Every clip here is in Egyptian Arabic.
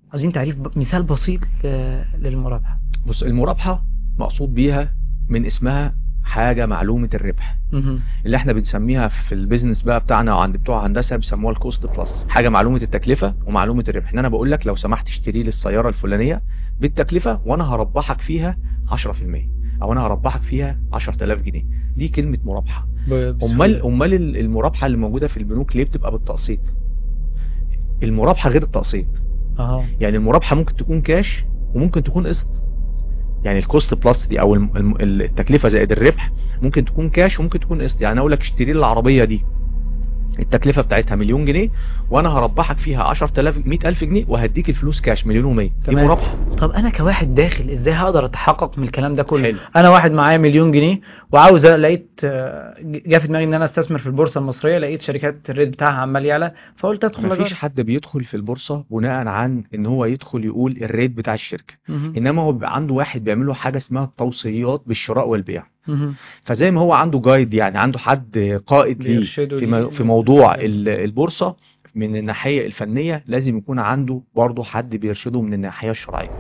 عايزين تعريف ب- مثال بسيط ل- للمرابحة بص المرابحة مقصود بيها من اسمها حاجة معلومة الربح مهم. اللي احنا بنسميها في البيزنس بقى بتاعنا وعند بتوع هندسة بيسموها الكوست بلس حاجة معلومة التكلفة ومعلومة الربح ان انا بقول لك لو سمحت اشتري لي السيارة الفلانية بالتكلفة وانا هربحك فيها 10% او انا هربحك فيها 10000 جنيه دي كلمة مرابحة ب- امال بسهولة. امال ال- المرابحة اللي موجودة في البنوك ليه بتبقى بالتقسيط المرابحة غير التقسيط اه يعني المرابحة ممكن تكون كاش وممكن تكون قسط يعني الكوست بلس دي او الم- الم- التكلفة زائد الربح ممكن تكون كاش وممكن تكون قسط يعني اقول لك اشتري لي العربية دي التكلفة بتاعتها مليون جنيه وانا هربحك فيها 10000 100000 جنيه وهديك الفلوس كاش مليون و100 دي تمام. مرابحة طب انا كواحد داخل ازاي هقدر اتحقق من الكلام ده كله حلو. انا واحد معايا مليون جنيه وعاوز لقيت آه، جه في دماغي ان انا استثمر في البورصه المصريه لقيت شركات الريت بتاعها عمال يعلى فقلت ادخل مفيش أجرب. حد بيدخل في البورصة بناء عن ان هو يدخل يقول الريت بتاع الشركة مهم. انما هو بيبقى عنده واحد بيعمل له حاجة اسمها التوصيات بالشراء والبيع مهم. فزي ما هو عنده جايد يعني عنده حد قائد ليه بيرشده في, ليه. م- في موضوع ال- البورصة من الناحية الفنية لازم يكون عنده برضه حد بيرشده من الناحية الشرعية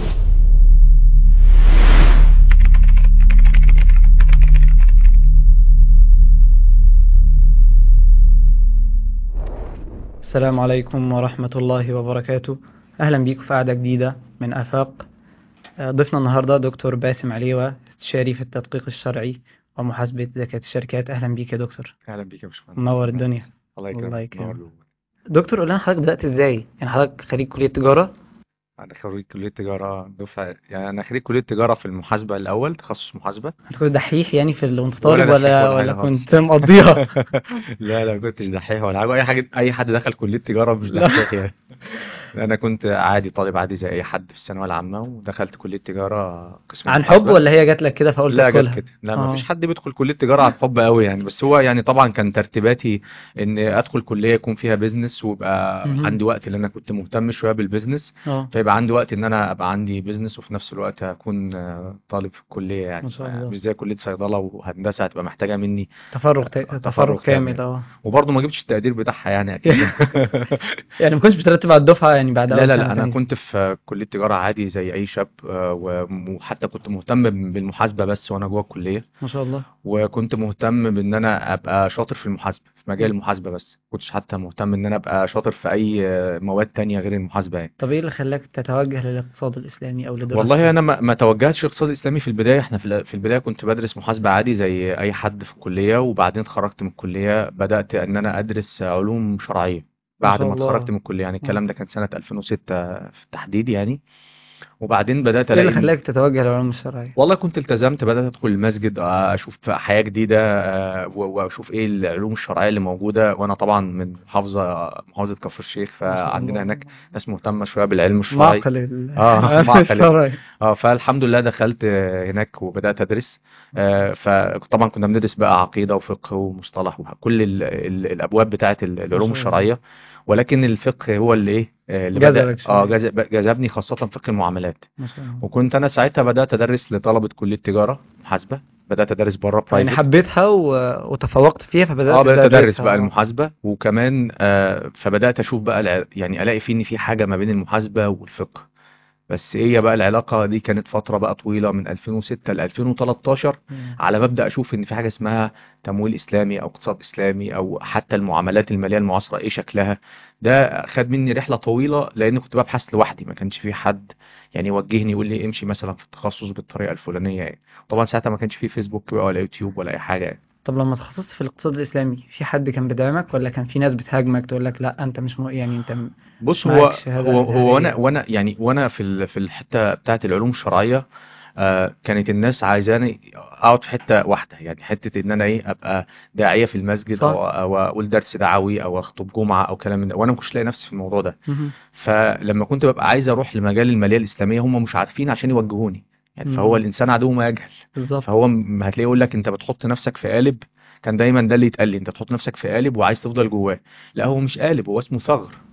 السلام عليكم ورحمة الله وبركاته أهلا بيكم في قعدة جديدة من آفاق آه، ضيفنا النهاردة دكتور باسم عليوة استشاري في التدقيق الشرعي ومحاسبة زكاة الشركات أهلا بيك يا دكتور اهلا بيك يا باشمهندس منور الدنيا الله الله يكرمك يكرمك. منور. دكتور قول لنا حضرتك بدأت إزاي يعني حضرتك خريج كلية تجارة انا خريج كلية تجارة دفعة يعني انا خريج كلية تجارة في المحاسبة الاول تخصص محاسبة أنت كنت دحيح يعني في ال- وأنت ولا طالب دحيح ولا ولا ولا حاجة خالص. كنت مقضيها لا لا ما كنتش دحيح ولا حاجة اي حاجة اي حد دخل كلية تجارة مش لا. دحيح يعني انا كنت عادي طالب عادي زي اي حد في الثانوية العامة ودخلت كلية تجارة قسم عن حب محاسبة. ولا هي جات لك كده فقلت لا جت ادخلها كده لا آه. ما فيش حد بيدخل كلية تجارة عن حب قوي يعني بس هو يعني طبعا كان ترتيباتي ان ادخل كلية يكون فيها بيزنس ويبقى مهم. عندي وقت لان انا كنت مهتم شوية بالبيزنس اه فيبقى عندي وقت ان انا ابقى عندي بيزنس وفي نفس الوقت اكون آه، طالب في الكلية يعني ما شاء الله. مش زي كلية صيدلة وهندسة هتبقى محتاجة مني تفرغ تا- تفرغ تفرغ كامل كامل. اه وبرضه ما جبتش التقدير بتاعها يعني اكيد يعني ما كنتش بترتب على الدفعة يعني بعد لا أول لا سنة لا انا تانية. كنت في كلية تجارة عادي زي اي شاب آه، وم- وحتى كنت مهتم بالمحاسبة بس وانا جوه الكلية ما شاء الله وكنت مهتم بان انا ابقى شاطر في المحاسبه في مجال المحاسبه بس كنتش حتى مهتم ان انا ابقى شاطر في اي مواد تانية غير المحاسبه يعني طب ايه اللي خلاك تتوجه للاقتصاد الاسلامي او لدراسة والله انا ما ما توجهتش اقتصاد اسلامي في البدايه احنا في ال- في البدايه كنت بدرس محاسبه عادي زي اي حد في الكليه وبعدين اتخرجت من الكليه بدات ان انا ادرس علوم شرعيه بعد شاء ما الله. اتخرجت من الكليه يعني الكلام ده كان سنه 2006 في التحديد يعني وبعدين بدات ايه اللي الاقي خلاك تتوجه للعلوم الشرعية والله كنت التزمت بدأت أدخل المسجد آه، أشوف حياة جديدة آه، و- وأشوف إيه العلوم الشرعية اللي موجودة وأنا طبعا من محافظة محافظة كفر الشيخ ما شاء فعندنا الله. هناك ناس مهتمة شوية بالعلم الشرعي معقل ال- آه، العلم معقل. الشرعي اه فالحمد لله دخلت آه، هناك وبدأت أدرس آه، فطبعا كنا بندرس بقى عقيدة وفقه ومصطلح وكل ال- ال- الأبواب بتاعة ال- العلوم شاء الله. الشرعية ولكن الفقه هو اللي إيه آه، اللي بدأ جذبك اه شوية. جذب- جذبني خاصة فقه المعاملات ما شاء الله وكنت انا ساعتها بدات ادرس لطلبه كليه تجاره محاسبه بدات ادرس بره يعني برايفت حبيتها و... وتفوقت فيها فبدأت اه بدات ادرس تدرسها. بقى المحاسبه وكمان آه فبدات اشوف بقى الع... يعني الاقي في ان في حاجه ما بين المحاسبه والفقه بس ايه بقى العلاقه دي كانت فتره بقى طويله من 2006 ل 2013 مم. على مبدا اشوف ان في حاجه اسمها تمويل اسلامي او اقتصاد اسلامي او حتى المعاملات الماليه المعاصره ايه شكلها ده خد مني رحله طويله لان كنت ببحث لوحدي ما كانش في حد يعني يوجهني يقول لي امشي مثلا في التخصص بالطريقه الفلانيه يعني طبعا ساعتها ما كانش في فيسبوك بقى ولا يوتيوب ولا اي حاجه يعني. طب لما تخصصت في الاقتصاد الاسلامي في حد كان بيدعمك ولا كان في ناس بتهاجمك تقول لك لا انت مش م... يعني انت م- بص معاك هو شهادة هو هو وانا أزهرية. وانا يعني وانا في ال- في الحته بتاعه العلوم الشرعيه آه كانت الناس عايزاني اقعد في حته واحده يعني حته ان انا ايه ابقى داعيه في المسجد صح. او او اقول درس دعوي او اخطب جمعه او كلام من ده وانا ما كنتش لاقي نفسي في الموضوع ده مهم. فلما كنت ببقى عايز اروح لمجال الماليه الاسلاميه هم مش عارفين عشان يوجهوني يعني فهو مم. الانسان عدو ما يجهل بالظبط فهو م- هتلاقيه يقول لك انت بتحط نفسك في قالب كان دايما ده اللي يتقال لي انت تحط نفسك في قالب وعايز تفضل جواه لا هو مش قالب هو اسمه ثغر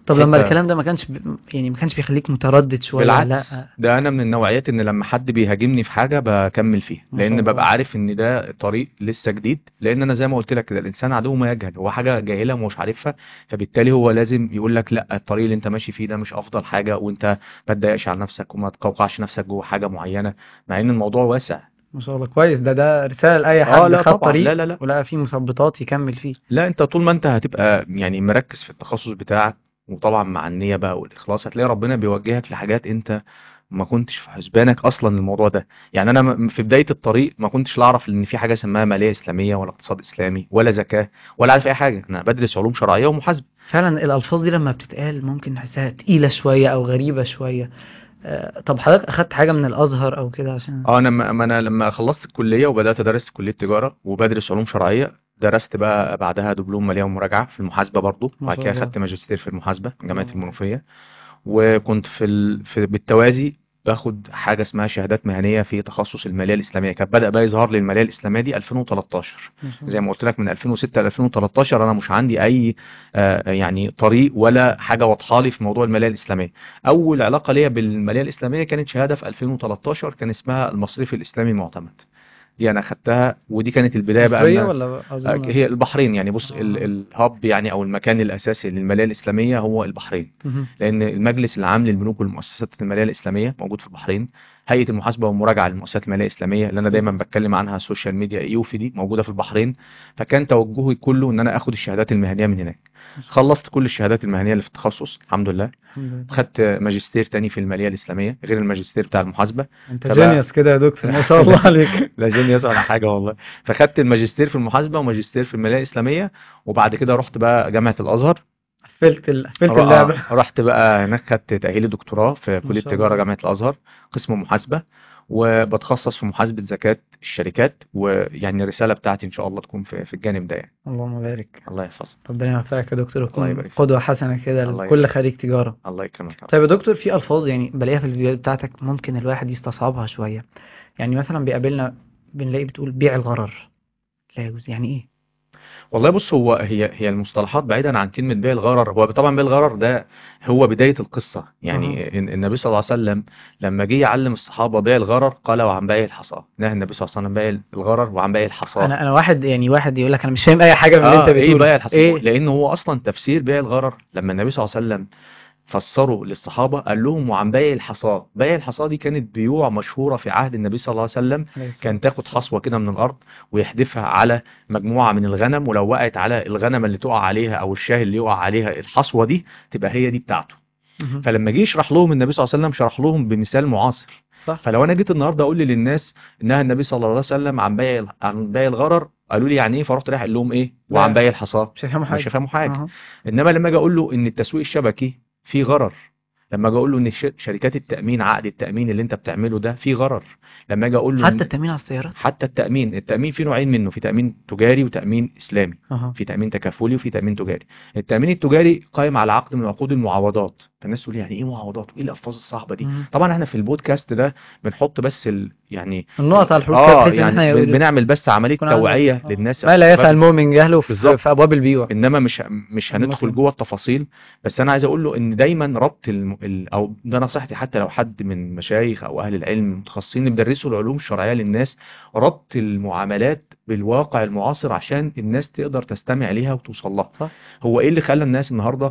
طب لما حتة- الكلام ده ما كانش ب... يعني ما كانش بيخليك متردد شويه بالعكس لا ده انا من النوعيات ان لما حد بيهاجمني في حاجه بكمل فيها ما شاء لان الله. ببقى عارف ان ده طريق لسه جديد لان انا زي ما قلت لك كده الانسان عدو ما يجهل هو حاجه جاهله ومش عارفها فبالتالي هو لازم يقول لك لا الطريق اللي انت ماشي فيه ده مش افضل حاجه وانت ما تضايقش على نفسك وما تقوقعش نفسك جوه حاجه معينه مع ان الموضوع واسع ما شاء الله كويس ده ده رساله لاي حد اه لا خد طبعا طريق لا لا لا ولقى فيه مثبطات يكمل فيه لا انت طول ما انت هتبقى يعني مركز في التخصص بتاعك وطبعا مع النية بقى والإخلاص هتلاقي ربنا بيوجهك لحاجات انت ما كنتش في حسبانك اصلا الموضوع ده يعني انا م- في بداية الطريق ما كنتش لا اعرف ان في حاجة اسمها مالية اسلامية ولا اقتصاد اسلامي ولا زكاة ولا عارف اي حاجة انا بدرس علوم شرعية ومحاسبة فعلا الالفاظ دي لما بتتقال ممكن نحسها تقيله شويه او غريبه شويه آه، طب حضرتك اخدت حاجه من الازهر او كده عشان اه انا ما ما انا لما خلصت الكلية وبدأت ادرس في كلية تجارة وبدرس علوم شرعية درست بقى بعدها دبلوم مالية ومراجعة في المحاسبة برضو ما وبعد شاء كده الله. خدت ماجستير في المحاسبة من جامعة الله. المنوفية وكنت في, ال... في بالتوازي باخد حاجة اسمها شهادات مهنية في تخصص المالية الإسلامية كان بدأ بقى يظهر لي المالية الإسلامية دي 2013 ما شاء زي الله. ما قلت لك من 2006 ل 2013 أنا مش عندي أي آه، يعني طريق ولا حاجة واضحة لي في موضوع المالية الإسلامية أول علاقة ليا بالمالية الإسلامية كانت شهادة في 2013 كان اسمها المصرفي الإسلامي المعتمد دي أنا خدتها ودي كانت البداية بقى مصريه إن- ولا اظن هي البحرين يعني بص آه. ال- الهب يعني او المكان الاساسي للماليه الاسلاميه هو البحرين مهم. لان المجلس العام للبنوك والمؤسسات الماليه الاسلاميه موجود في البحرين هيئه المحاسبه والمراجعه للمؤسسات الماليه الاسلاميه اللي انا دايما بتكلم عنها على السوشيال ميديا ايوفي دي موجوده في البحرين فكان توجهي كله ان انا اخد الشهادات المهنيه من هناك خلصت كل الشهادات المهنيه اللي في التخصص الحمد لله الحمد لله خدت ماجستير تاني في الماليه الاسلاميه غير الماجستير بتاع المحاسبه انت فبقى- جينيوس كده يا دكتور ما شاء الله عليك لا جينيوس ولا حاجه والله فخدت الماجستير في المحاسبه وماجستير في الماليه الاسلاميه وبعد كده رحت بقى جامعه الازهر قفلت ال... قفلت آه، اللعبه رحت بقى هناك خدت تاهيل دكتوراه في ما كليه شاء تجاره الله. جامعه الازهر قسم محاسبه وبتخصص في محاسبه زكاه الشركات ويعني الرساله بتاعتي ان شاء الله تكون في في الجانب ده يعني اللهم بارك الله يحفظك ربنا يوفقك يا دكتور الله وتكون يبارك فيك. قدوه حسنه كده الله لكل يبارك. خريج تجاره الله يكرمك طيب يا دكتور في ألفاظ يعني بلاقيها في الفيديوهات بتاعتك ممكن الواحد يستصعبها شوية يعني مثلا بيقابلنا بنلاقي بتقول بيع الغرر لا يجوز يعني إيه؟ والله بص هو هي هي المصطلحات بعيدا عن كلمة بيع الغرر هو طبعا بيع الغرر ده هو بداية القصة يعني إن- النبي صلى الله عليه وسلم لما جه يعلم الصحابة بيع الغرر قال وعن بيع الحصى نهى النبي صلى الله عليه وسلم بيع الغرر وعن بيع الحصى أنا أنا واحد يعني واحد يقول لك أنا مش فاهم أي حاجة من اللي اه أنت ايه بتقوله بيع الحصى إيه؟ لان هو اصلا تفسير بيع الغرر لما النبي صلى الله عليه وسلم فسروا للصحابة قال لهم وعن بيع الحصى بيع الحصى دي كانت بيوع مشهورة في عهد النبي صلى الله عليه وسلم عليه الصلاة كان تاخد والسلام. حصوة كده من الأرض ويحدفها على مجموعة من الغنم ولو وقعت على الغنم اللي تقع عليها أو الشاه اللي يقع عليها الحصوة دي تبقى هي دي بتاعته مهم. فلما جه يشرح لهم النبي صلى الله عليه وسلم شرح لهم بمثال معاصر صح فلو أنا جيت النهاردة أقول للناس إنها النبي صلى الله عليه وسلم عن بيع عن بيع الغرر قالوا لي يعني إيه فرحت رايح أقول لهم إيه وعن لا. بيع الحصى مش هيفهموا مش حاجة هيفهموا حاجة أها. انما لما اجي اقول له ان التسويق الشبكي فيه غرر لما اجي اقول له ان ش- شركات التامين عقد التامين اللي انت بتعمله ده فيه غرر لما اجي اقول له حتى إن- التأمين على السيارات حتى التامين التامين فيه نوعين منه في تامين تجاري وتامين اسلامي أها في تامين تكافلي وفي تامين تجاري التامين التجاري قائم على عقد من عقود المعاوضات فالناس تقول يعني ايه معاوضات وايه الالفاظ الصعبه دي مهم. طبعا احنا في البودكاست ده بنحط بس ال... يعني النقط على الحروف اه بحيث إن يعني إحنا بن- يقول- بنعمل بس عمليه يكون عندنا- توعيه آه. للناس ما لا أسباب يفعل المؤمن جهله في بالظبط. في أبواب البيوع انما مش مش هندخل المسلم. جوه التفاصيل بس انا عايز اقول له ان دايما ربط الم... ال... او ده نصيحتي حتى لو حد من مشايخ او اهل العلم المتخصصين اللي بيدرسوا العلوم الشرعيه للناس ربط المعاملات بالواقع المعاصر عشان الناس تقدر تستمع ليها وتوصل لها صح هو ايه اللي خلى الناس النهارده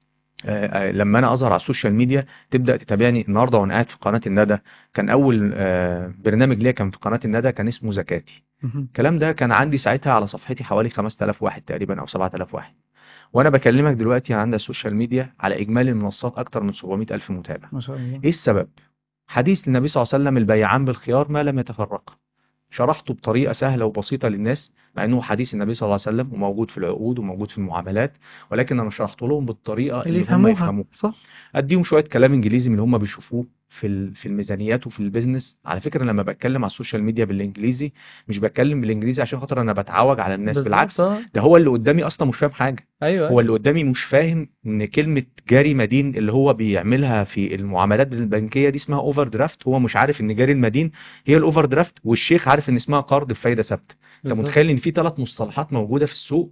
آه، آه، لما انا اظهر على السوشيال ميديا تبدا تتابعني النهارده وانا قاعد في قناه الندى كان اول آه، برنامج ليا كان في قناه الندى كان اسمه زكاتي مهم. الكلام ده كان عندي ساعتها على صفحتي حوالي 5000 واحد تقريبا او 7000 واحد وانا بكلمك دلوقتي عند السوشيال ميديا على اجمالي المنصات اكتر من 700 الف متابع ما شاء الله ايه السبب حديث النبي صلى الله عليه وسلم البيعان بالخيار ما لم يتفرقا شرحته بطريقه سهله وبسيطه للناس مع انه حديث النبي صلى الله عليه وسلم وموجود في العقود وموجود في المعاملات ولكن انا شرحته لهم بالطريقه اللي اللي هم يفهموها يفهموها صح اديهم شويه كلام انجليزي من اللي هم بيشوفوه في ال- في الميزانيات وفي البيزنس على فكره لما بتكلم على السوشيال ميديا بالانجليزي مش بتكلم بالانجليزي عشان خاطر انا بتعوج على الناس بالظبط بالعكس آه. ده هو اللي قدامي اصلا مش فاهم حاجه أيوه هو اللي قدامي مش فاهم ان كلمه جاري مدين اللي هو بيعملها في المعاملات البنكيه دي اسمها اوفر درافت هو مش عارف ان جاري المدين هي الاوفر درافت والشيخ عارف ان اسمها قرض بفايده ثابته انت بالظبط. متخيل ان في ثلاث مصطلحات موجوده في السوق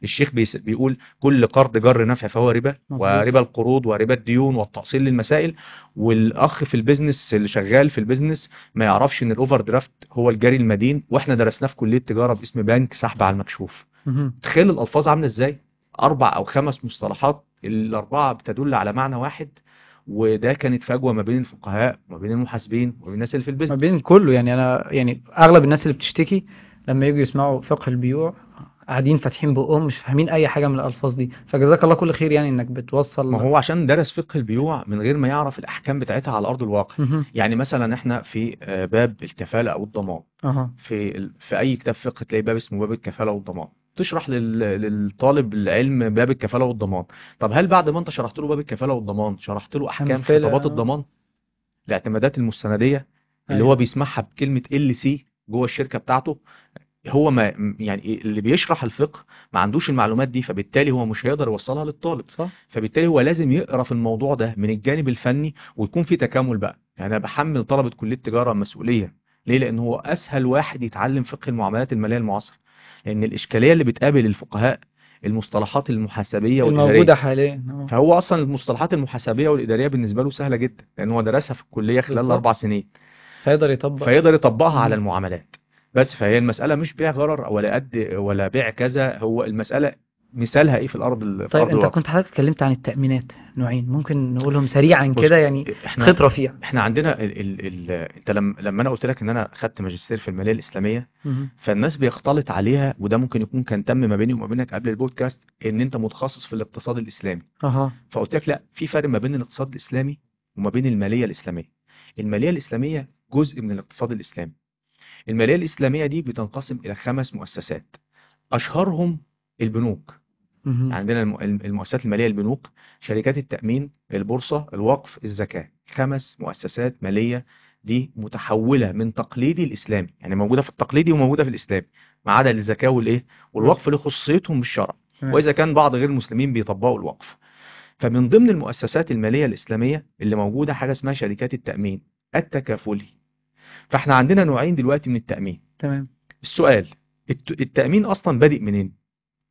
الشيخ بيس- بيقول كل قرض جر نفع فهو ربا مظبوط. وربا القروض وربا الديون والتأصيل للمسائل والاخ في البيزنس اللي شغال في البيزنس ما يعرفش ان الاوفر درافت هو الجري المدين واحنا درسناه في كلية تجارة باسم بنك سحب على المكشوف مهم. تخيل الالفاظ عامله ازاي اربع او خمس مصطلحات الاربعه بتدل على معنى واحد وده كانت فجوه ما بين الفقهاء وما بين المحاسبين وما بين الناس اللي في ما البيزنس بين كله يعني انا يعني اغلب الناس اللي بتشتكي لما يجوا يسمعوا فقه البيوع قاعدين فاتحين بقهم مش فاهمين اي حاجه من الالفاظ دي فجزاك الله كل خير يعني انك بتوصل ما هو عشان درس فقه البيوع من غير ما يعرف الاحكام بتاعتها على ارض الواقع مهم. يعني مثلا احنا في آه، باب الكفاله او الضمان اها في ال- في اي كتاب فقه تلاقي باب اسمه باب الكفاله والضمان تشرح لل- للطالب العلم باب الكفاله والضمان طب هل بعد ما انت شرحت له باب الكفاله والضمان شرحت له احكام أمثلة. خطابات الضمان الاعتمادات المستنديه اللي أيوة. هو بيسمعها بكلمه ال سي جوه الشركه بتاعته هو ما يعني إيه اللي بيشرح الفقه ما عندوش المعلومات دي فبالتالي هو مش هيقدر يوصلها للطالب صح فبالتالي هو لازم يقرا في الموضوع ده من الجانب الفني ويكون في تكامل بقى يعني انا بحمل طلبه كليه التجاره مسؤوليه ليه لان هو اسهل واحد يتعلم فقه المعاملات الماليه المعاصره لان الاشكاليه اللي بتقابل الفقهاء المصطلحات المحاسبيه والاداريه الموجوده حاليا آه. فهو اصلا المصطلحات المحاسبيه والاداريه بالنسبه له سهله جدا لان هو درسها في الكليه خلال بالظبط. الاربع سنين فيقدر يطبق فيقدر يطبقها على مم. المعاملات بس فهي المساله مش بيع غرر ولا قد ولا بيع كذا هو المساله مثالها ايه في الارض ال- في طيب ارض انت الواقع كنت حضرتك اتكلمت عن التأمينات نوعين ممكن نقولهم سريعا بص، كده يعني احنا خيط رفيع احنا عندنا ال ال ال انت لما لما انا قلت لك ان انا خدت ماجستير في الماليه الاسلاميه مهم. فالناس بيختلط عليها وده ممكن يكون كان تم ما بيني وما بينك قبل البودكاست ان انت متخصص في الاقتصاد الاسلامي اها فقلت لك لا في فرق ما بين الاقتصاد الاسلامي وما بين الماليه الاسلاميه الماليه الاسلاميه جزء من الاقتصاد الاسلامي الماليه الاسلاميه دي بتنقسم الى خمس مؤسسات اشهرهم البنوك مهم. عندنا الم- المؤسسات الماليه البنوك شركات التامين البورصه الوقف الزكاه خمس مؤسسات ماليه دي متحوله من تقليدي الاسلامي يعني موجوده في التقليدي وموجوده في الاسلامي ما عدا الزكاه والايه والوقف لخصوصيتهم بالشرع تمام. واذا كان بعض غير المسلمين بيطبقوا الوقف فمن ضمن المؤسسات الماليه الاسلاميه اللي موجوده حاجه اسمها شركات التامين التكافلي فاحنا عندنا نوعين دلوقتي من التامين تمام السؤال الت- التامين اصلا بادئ منين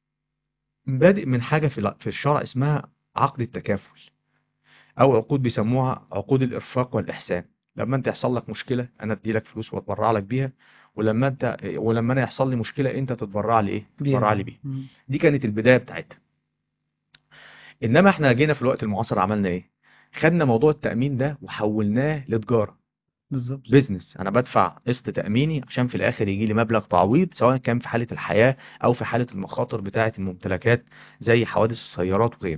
بادئ من حاجه في الع- في الشرع اسمها عقد التكافل او عقود بيسموها عقود الارفاق والاحسان لما انت يحصل لك مشكله انا ادي لك فلوس واتبرع لك بيها ولما انت ولما انا يحصل لي مشكله انت تتبرع لي ايه تتبرع لي بيها مم. دي كانت البدايه بتاعتها انما احنا جينا في الوقت المعاصر عملنا ايه خدنا موضوع التامين ده وحولناه لتجاره بالظبط بيزنس انا بدفع قسط تاميني عشان في الاخر يجي لي مبلغ تعويض سواء كان في حاله الحياه او في حاله المخاطر بتاعه الممتلكات زي حوادث السيارات وغيره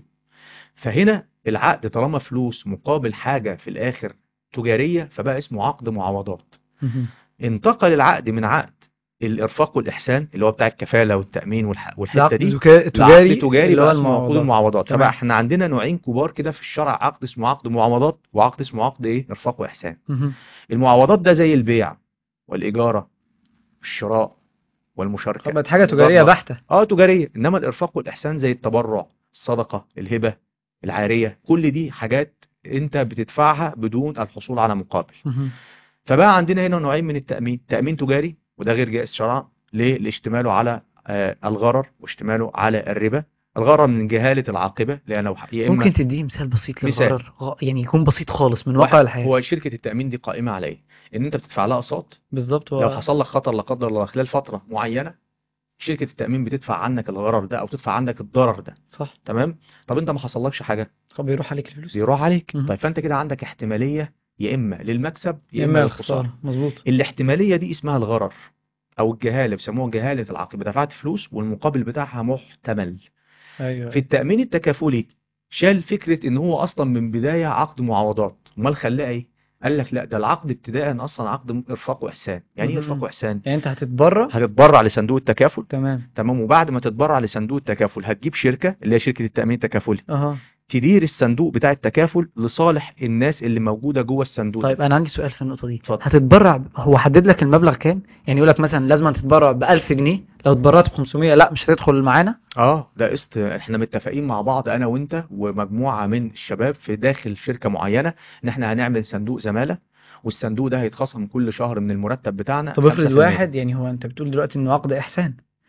فهنا العقد طالما فلوس مقابل حاجه في الاخر تجاريه فبقى اسمه عقد معاوضات مهم. انتقل العقد من عقد الارفاق والاحسان اللي هو بتاع الكفاله والتامين والح- والحته العقد دي الزكا- التجاري لعقد تجاري اللي هو بقى اسمه عقود المعاوضات المعاوضات تمام. فبقى احنا عندنا نوعين كبار كده في الشرع عقد اسمه عقد معاوضات وعقد اسمه عقد ايه ارفاق واحسان مهم. المعاوضات ده زي البيع والإجارة والشراء والمشاركة بقت حاجه تجاريه والمضاربة. بحته اه تجارية انما الإرفاق والإحسان زي التبرع الصدقة الهبة العارية كل دي حاجات انت بتدفعها بدون الحصول على مقابل مهم. فبقى عندنا هنا نوعين من التأمين تأمين تجاري وده غير جائز شرعا ليه لاشتماله على آه الغرر واشتماله على الربا الغرر من جهالة العاقبة لأنه يا إما ممكن تديه مثال بسيط مثال. للغرر غ- يعني يكون بسيط خالص من واحد- واقع الحياه هو شركة التأمين دي قائمة على إيه؟ إن أنت بتدفع لها أقساط بالظبط لو هو حصل لك خطر لا قدر الله خلال فترة معينة شركة التأمين بتدفع عنك الغرر ده أو تدفع عنك الضرر ده صح تمام طب أنت ما حصلكش حاجة طب بيروح عليك الفلوس بيروح عليك مهم. طيب فأنت كده عندك احتمالية يا إما للمكسب يا يا اما إما للخسارة الخساره مظبوط الاحتمالية دي اسمها الغرر أو الجهالة بيسموها جهالة العاقبة دفعت فلوس والمقابل بتاعها محتمل ايوه في التأمين التكافلي شال فكرة إن هو أصلا من بداية عقد معاوضات أمال خلاه إيه؟ قال لك لا ده العقد ابتداء أصلا عقد إرفاق وإحسان يعني إيه مهم. إرفاق وإحسان؟ يعني انت هتتبرع هتتبرع لصندوق التكافل تمام تمام وبعد ما تتبرع لصندوق التكافل هتجيب شركة اللي هي شركة التأمين التكافلي اها تدير الصندوق بتاع التكافل لصالح الناس اللي موجودة جوه الصندوق طيب ده. انا عندي سؤال في النقطه دي اتفضل. هتتبرع ب- هو حدد لك المبلغ كام يعني يقول لك مثلا لازم تتبرع ب 1000 جنيه لو اتبرعت ب 500 لا مش هتدخل معانا اه ده قسط احنا متفقين مع بعض انا وانت ومجموعة من الشباب في داخل شركة معينة ان احنا هنعمل صندوق زمالة والصندوق ده هيتخصم كل شهر من المرتب بتاعنا طب افرض 5%. واحد يعني هو انت بتقول دلوقتي انه عقد احسان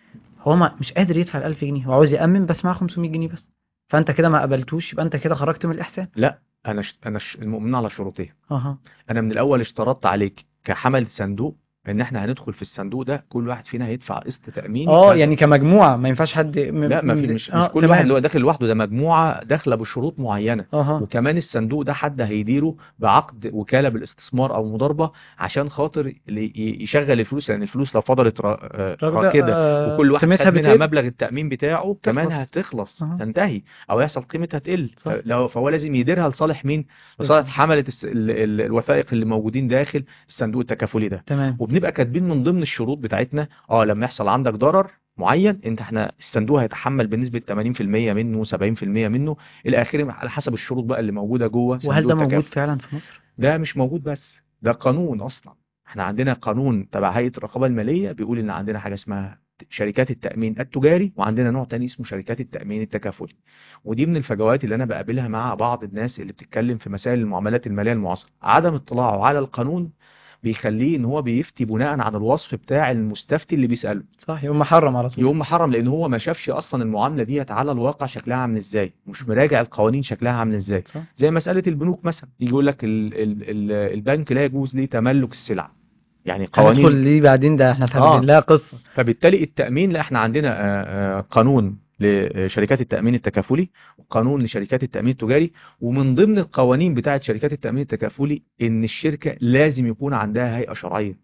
هو ما مش قادر يدفع ال 1000 جنيه هو عاوز يأمن بس معاه 500 جنيه بس فانت كده ما قبلتوش يبقى انت كده خرجت من الاحسان لا انا ش... انا ش... المؤمن على شروطين اها انا من الاول اشترطت عليك كحمل صندوق ان احنا هندخل في الصندوق ده كل واحد فينا هيدفع قسط تأميني اه كذا يعني كمجموعة ما ينفعش حد م... لا ما م- في مش اه مش كل واحد تمام اللي هو داخل لوحده ده مجموعة داخلة بشروط معينة اها وكمان الصندوق ده حد هيديره بعقد وكالة بالاستثمار او مضاربة عشان خاطر ي- ي- يشغل الفلوس لان الفلوس لو فضلت را- آه، راكدة راكدة آه وكل واحد قيمتها خد منها بتقل مبلغ التأمين بتاعه كمان تخلص هتخلص اها تنتهي او يحصل قيمتها تقل صح فلو فهو لازم يديرها لصالح مين لصالح بالظبط حملة الس- ال- ال- الوثائق اللي موجودين داخل الصندوق التكافلي ده تمام وبنبقى كاتبين من ضمن الشروط بتاعتنا اه لما يحصل عندك ضرر معين انت احنا الصندوق هيتحمل بنسبة 80% منه 70% منه الى اخره على حسب الشروط بقى اللي موجودة جوه وهل صندوق ده موجود التكافل فعلا في مصر؟ ده مش موجود بس ده قانون اصلا احنا عندنا قانون تبع هيئة الرقابة المالية بيقول ان عندنا حاجة اسمها شركات التأمين التجاري وعندنا نوع تاني اسمه شركات التأمين التكافلي ودي من الفجوات اللي انا بقابلها مع بعض الناس اللي بتتكلم في مسائل المعاملات المالية المعاصرة عدم اطلاعه على القانون بيخليه ان هو بيفتي بناء على الوصف بتاع المستفتي اللي بيسأله صح يقوم محرم على طول يقوم محرم لان هو ما شافش اصلا المعامله ديت على الواقع شكلها عامل ازاي مش مراجع القوانين شكلها عامل ازاي صح زي مساله البنوك مثلا يجي يقول لك ال ال ال البنك لا يجوز ليه تملك السلع يعني هندخل قوانين ليه بعدين ده احنا اه تعمل لها قصة فبالتالي التامين لا احنا عندنا آه، آه، قانون لشركات التامين التكافلي وقانون لشركات التامين التجاري ومن ضمن القوانين بتاعه شركات التامين التكافلي ان الشركه لازم يكون عندها هيئه شرعيه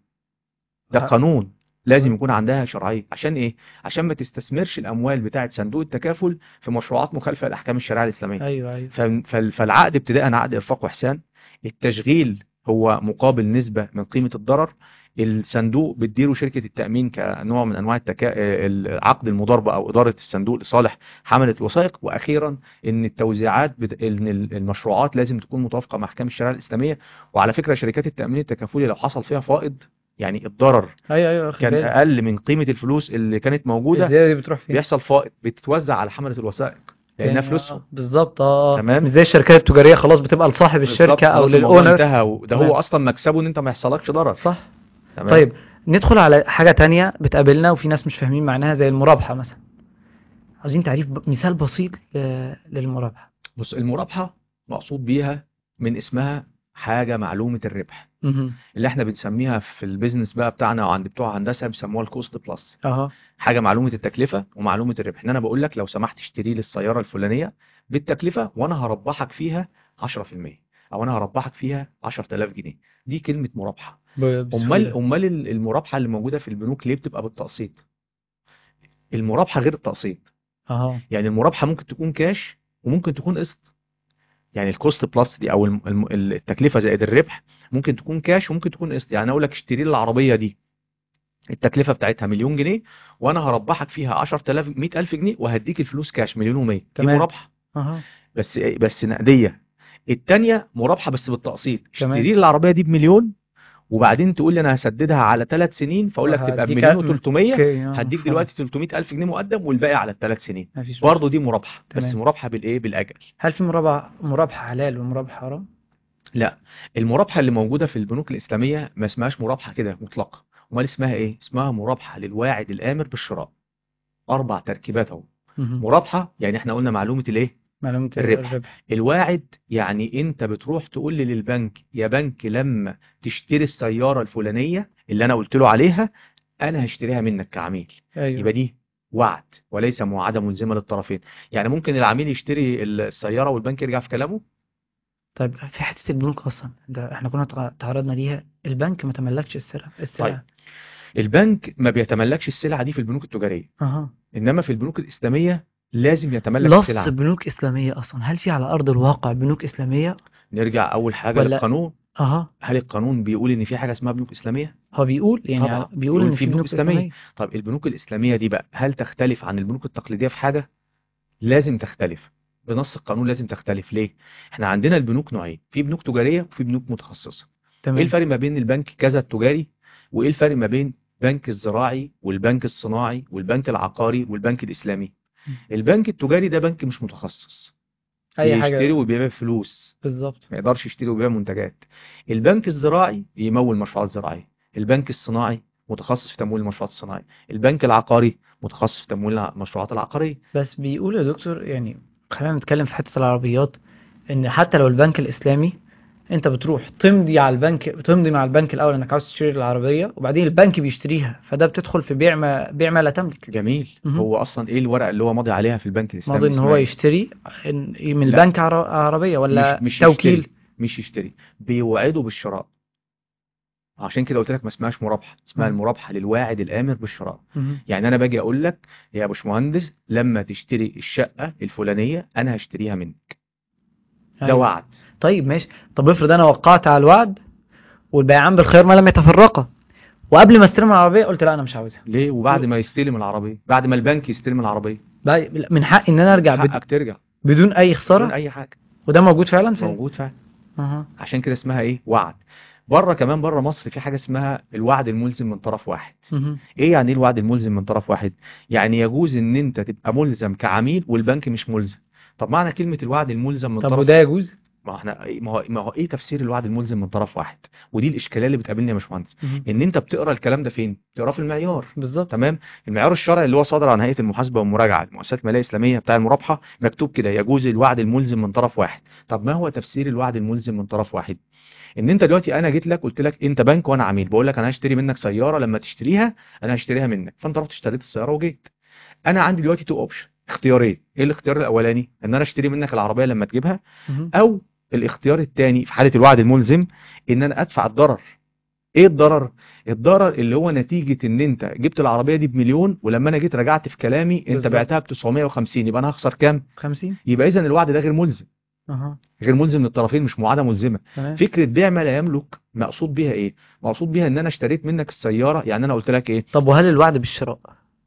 ده ه- قانون لازم يكون عندها شرعية عشان ايه عشان ما تستثمرش الاموال بتاعه صندوق التكافل في مشروعات مخالفة لاحكام الشريعة الاسلامية ايوه ايوه ف- فال- فالعقد ابتداء عقد ارفاق واحسان التشغيل هو مقابل نسبة من قيمة الضرر الصندوق بتديره شركة التأمين كنوع من أنواع التكا... عقد المضاربة أو إدارة الصندوق لصالح حملة الوثائق وأخيرا إن التوزيعات بت... إن المشروعات لازم تكون متوافقة مع أحكام الشريعة الإسلامية وعلى فكرة شركات التأمين التكافلي لو حصل فيها فائض يعني الضرر ايوه ايوه واخد كان بالي أقل من قيمة الفلوس اللي كانت موجودة الزيادة دي بتروح فين؟ بيحصل فائض بتتوزع على حملة الوثائق لأنها يعني فلوسهم اه بالظبط اه تمام مش زي الشركات التجارية خلاص بتبقى لصاحب بالظبط الشركة او خلاص الموضوع للاونر انتهى وده هو تمام اصلا مكسبه ان انت ما يحصلكش ضرر صح تمام طيب ندخل على حاجة تانية بتقابلنا وفي ناس مش فاهمين معناها زي المرابحة مثلا عاوزين تعريف ب... مثال بسيط ل... للمرابحة بص المرابحة مقصود بيها من اسمها حاجة معلومة الربح مهم. اللي احنا بنسميها في البيزنس بقى بتاعنا وعند بتوع هندسة بيسموها الكوست بلس اها حاجة معلومة التكلفة ومعلومة الربح ان انا بقول لك لو سمحت اشتري لي السيارة الفلانية بالتكلفة وانا هربحك فيها 10% او انا هربحك فيها 10000 جنيه دي كلمة مرابحة ب... امال بسهولة امال المرابحة اللي موجودة في البنوك ليه بتبقى بالتقسيط المرابحة غير التقسيط اها يعني المرابحة ممكن تكون كاش وممكن تكون قسط يعني الكوست بلس دي او الم- الم- التكلفة زائد الربح ممكن تكون كاش وممكن تكون قسط يعني اقول لك اشتري لي العربية دي التكلفة بتاعتها مليون جنيه وانا هربحك فيها 10000 100000 جنيه وهديك الفلوس كاش مليون و100 دي تمام مرابحة اها بس بس نقدية التانية مرابحة بس بالتقسيط اشتري تمام لي العربية دي بمليون وبعدين تقول لي انا هسددها على ثلاث سنين فاقول لك تبقى وهديك بمليون م- و300 اوكي اه هديك مفهوم دلوقتي 300 ألف جنيه مقدم والباقي على الثلاث سنين مفيش مشكلة برضه دي مرابحة بس تمام مرابحة بالإيه بالأجل هل في مرابحة مرابحة حلال ومرابحة حرام؟ لا المرابحة اللي موجودة في البنوك الإسلامية ما اسمهاش مرابحة كده مطلقة امال اسمها إيه اسمها مرابحة للواعد الآمر بالشراء أربع تركيبات أهو مهم. مرابحة يعني إحنا قلنا معلومة الإيه معلومة الربح الربح الواعد يعني أنت بتروح تقول لي للبنك يا بنك لما تشتري السيارة الفلانية اللي أنا قلت له عليها أنا هشتريها منك كعميل ايوه يبقى دي وعد وليس موعدة ملزمة للطرفين يعني ممكن العميل يشتري السيارة والبنك يرجع في كلامه طيب في حتة البنوك اصلا ده احنا كنا تع- تعرضنا ليها البنك ما تملكش السلعة طيب السلعة البنك ما بيتملكش السلعة دي في البنوك التجارية اها إنما في البنوك الإسلامية لازم يتملك لفظ السلعة بنوك اسلامية اصلا هل في على ارض الواقع بنوك اسلامية نرجع أول حاجة ولا للقانون اها هل القانون بيقول إن في حاجة اسمها بنوك إسلامية؟ هو بيقول يعني طبعا بيقول بيقول ان في في بنوك بنوك إسلامية اسلامية طب البنوك الإسلامية دي بقى هل تختلف عن البنوك التقليدية في حاجة؟ لازم تختلف بنص القانون لازم تختلف ليه؟ احنا عندنا البنوك نوعين في بنوك تجارية وفي بنوك متخصصة ايه تمام الفرق ما بين البنك كذا التجاري وايه الفرق ما بين البنك الزراعي والبنك الصناعي والبنك العقاري والبنك الإسلامي م. البنك التجاري ده بنك مش متخصص اي بيشتري حاجة وبيبيع فلوس بالظبط ما يقدرش يشتري ويبيع منتجات البنك الزراعي يمول مشروعات زراعية البنك الصناعي متخصص في تمويل المشروعات الصناعيه البنك العقاري متخصص في تمويل المشروعات العقاريه بس بيقول يا دكتور يعني خلينا نتكلم في حتة العربيات ان حتى لو البنك الاسلامي انت بتروح تمضي على البنك تمضي مع البنك الاول انك عاوز تشتري العربية وبعدين البنك بيشتريها فده بتدخل في بيع ما بيع ما لا تملك جميل مهم. هو اصلا ايه الورقه اللي هو ماضي عليها في البنك الاسلامي ماضي ان اسمها هو إيه؟ يشتري إن- من لا. البنك عر- عربية ولا مش مش توكيل يشتري مش يشتري بيوعده بالشراء عشان كده قلت لك ما اسمهاش مرابحه اسمها مم. المرابحه للواعد الامر بالشراء مهم. يعني انا باجي اقول لك يا باشمهندس لما تشتري الشقه الفلانيه انا هشتريها منك ده أيوة. وعد طيب ماشي طب افرض انا وقعت على الوعد والبيعان بالخير ما لم يتفرقا وقبل ما استلم العربية قلت لا انا مش عاوزها ليه وبعد ما يستلم العربيه بعد ما البنك يستلم العربيه بقى من حقي ان انا ارجع بد- حقك ترجع بدون اي بدون خسارة اي حاجه وده موجود فعلا في موجود فعلا أها. عشان كده اسمها ايه وعد بره كمان بره مصر في حاجه اسمها الوعد الملزم من طرف واحد مهم. ايه يعني ايه الوعد الملزم من طرف واحد يعني يجوز ان انت تبقى ملزم كعميل والبنك مش ملزم طب معنى كلمه الوعد الملزم من طب طرف وده يجوز ما احنا ما هو ما هو ايه تفسير الوعد الملزم من طرف واحد ودي الاشكاليه اللي بتقابلني يا باشمهندس مهم. ان انت بتقرا الكلام ده فين بتقراه في المعيار بالظبط تمام المعيار الشرعي اللي هو صادر عن هيئه المحاسبه والمراجعه المؤسسات الماليه الاسلاميه بتاع المرابحه مكتوب كده يجوز الوعد الملزم من طرف واحد طب ما هو تفسير الوعد الملزم من طرف واحد ان انت دلوقتي انا جيت لك قلت لك انت بنك وانا عميل بقول لك انا هشتري منك سياره لما تشتريها انا هشتريها منك فانت رحت اشتريت السياره وجيت انا عندي دلوقتي تو اوبشن اختيارين ايه الاختيار الاولاني ان انا اشتري منك العربيه لما تجيبها مهم. او الاختيار الثاني في حاله الوعد الملزم ان انا ادفع الضرر ايه الضرر الضرر اللي هو نتيجه ان انت جبت العربيه دي بمليون ولما انا جيت رجعت في كلامي انت بالظبط. بعتها ب 950 يبقى انا هخسر كام 50 يبقى اذا الوعد ده غير ملزم اها غير ملزم للطرفين مش معاهده ملزمه تمام فكره بيع ما لا يملك مقصود بيها ايه مقصود بيها ان انا اشتريت منك السياره يعني انا قلت لك ايه طب وهل الوعد بالشراء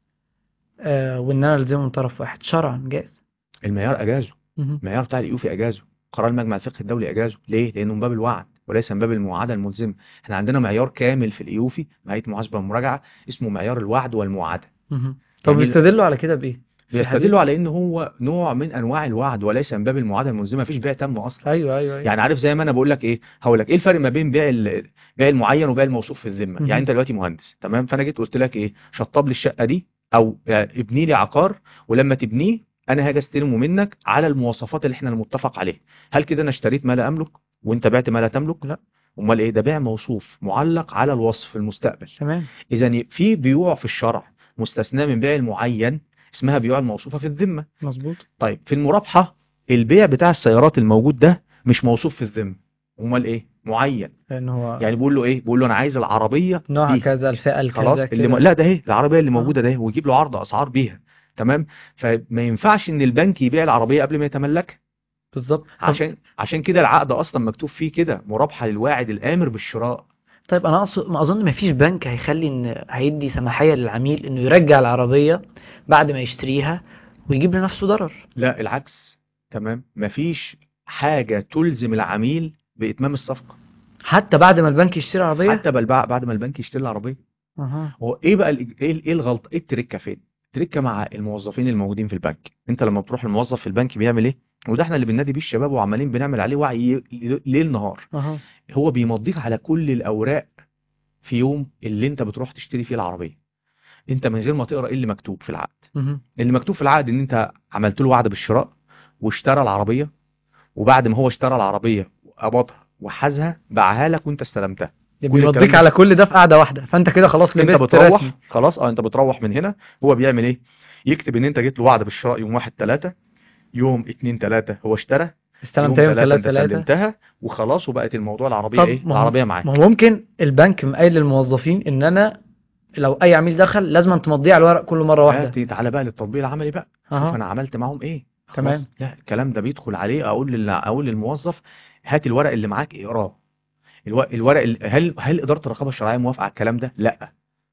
آه وان انا الزمه من طرف واحد شرعا جائز المعيار اجازه مهم. المعيار بتاع الايوفي اجازه قرار المجمع الفقهي الدولي اجازه ليه لانه من باب الوعد وليس من باب المعاهده الملزمه احنا عندنا معيار كامل في الايوفي مع هيئه المحاسبه والمراجعه اسمه معيار الوعد والمعاهده مهم. طب يعني- بيستدلوا على كده بايه في حديث؟ بيستدلوا على ان هو نوع من انواع الوعد وليس من باب المعاهده الملزمه مفيش بيع تم اصلا ايوه ايوه ايوه يعني عارف زي ما انا بقول لك ايه هقول لك ايه الفرق ما بين بيع ال- بيع المعين وبيع الموصوف في الذمه مهم. يعني انت دلوقتي مهندس تمام فانا جيت قلت لك ايه شطب لي الشقه دي او يعني ابني لي عقار ولما تبنيه انا هاجي استلمه منك على المواصفات اللي احنا المتفق عليها هل كده انا اشتريت ما لا املك وانت بعت ما لا تملك لا. امال ايه ده بيع موصوف معلق على الوصف في المستقبل تمام اذا في بيوع في الشرع مستثناه من بيع المعين اسمها بيوع الموصوفه في الذمه مظبوط طيب في المرابحة البيع بتاع السيارات الموجود ده مش موصوف في الذمة امال ايه معين لان هو يعني بيقول له ايه بيقول له انا عايز العربية نوع دي. كذا الفئة خلاص الكذا اللي م... كده لا ده اهي العربية اللي آه. موجودة ده ويجيب له عرض اسعار بيها تمام فما ينفعش ان البنك يبيع العربية قبل ما يتملكها بالظبط طب- عشان عشان كده العقد اصلا مكتوب فيه كده مرابحة للواعد الامر بالشراء طيب انا اقصد ما اظن ما فيش بنك هيخلي ان هيدي سماحية للعميل انه يرجع العربية بعد ما يشتريها ويجيب لنفسه ضرر لا العكس تمام مفيش حاجة تلزم العميل بإتمام الصفقة حتى بعد ما البنك يشتري عربية حتى بل بعد ما البنك يشتري العربية اها هو ايه بقى ال- ايه ايه الغلط ايه التركه فين التركه مع الموظفين الموجودين في البنك انت لما بتروح الموظف في البنك بيعمل ايه وده احنا اللي بننادي بيه الشباب وعمالين بنعمل عليه وعي ليل نهار اها هو بيمضيك على كل الاوراق في يوم اللي انت بتروح تشتري فيه العربيه انت من غير ما تقرا ايه اللي مكتوب في العقد مهم. اللي مكتوب في العقد ان انت عملت له وعد بالشراء واشترى العربيه وبعد ما هو اشترى العربيه وقبضها وحازها باعها لك وانت استلمتها كل الكلام بيمضيك ده- على كل ده في قعدة واحدة فانت كده خلاص انت لبست بتروح رسمي خلاص اه انت بتروح من هنا هو بيعمل ايه يكتب ان انت جيت له وعد بالشراء يوم 1 3 يوم 2 3 هو اشترى استلمت يوم تلاتة 3 انت 3 سلمتها وخلاص وبقت الموضوع العربيه طب ايه ما هو- العربيه معاك ما هو ممكن البنك مقايل للموظفين ان انا لو اي عميل دخل لازم تمضيه على الورق كل مرة واحدة هاتي تعالى بقى للتطبيق العملي بقى شوف اها انا عملت معاهم ايه خلاص. تمام. لا الكلام ده بيدخل عليه اقول لل... اقول للموظف هات الورق اللي معاك اقراه الو... الورق ال... هل هل اداره الرقابه الشرعيه موافقه على الكلام ده لا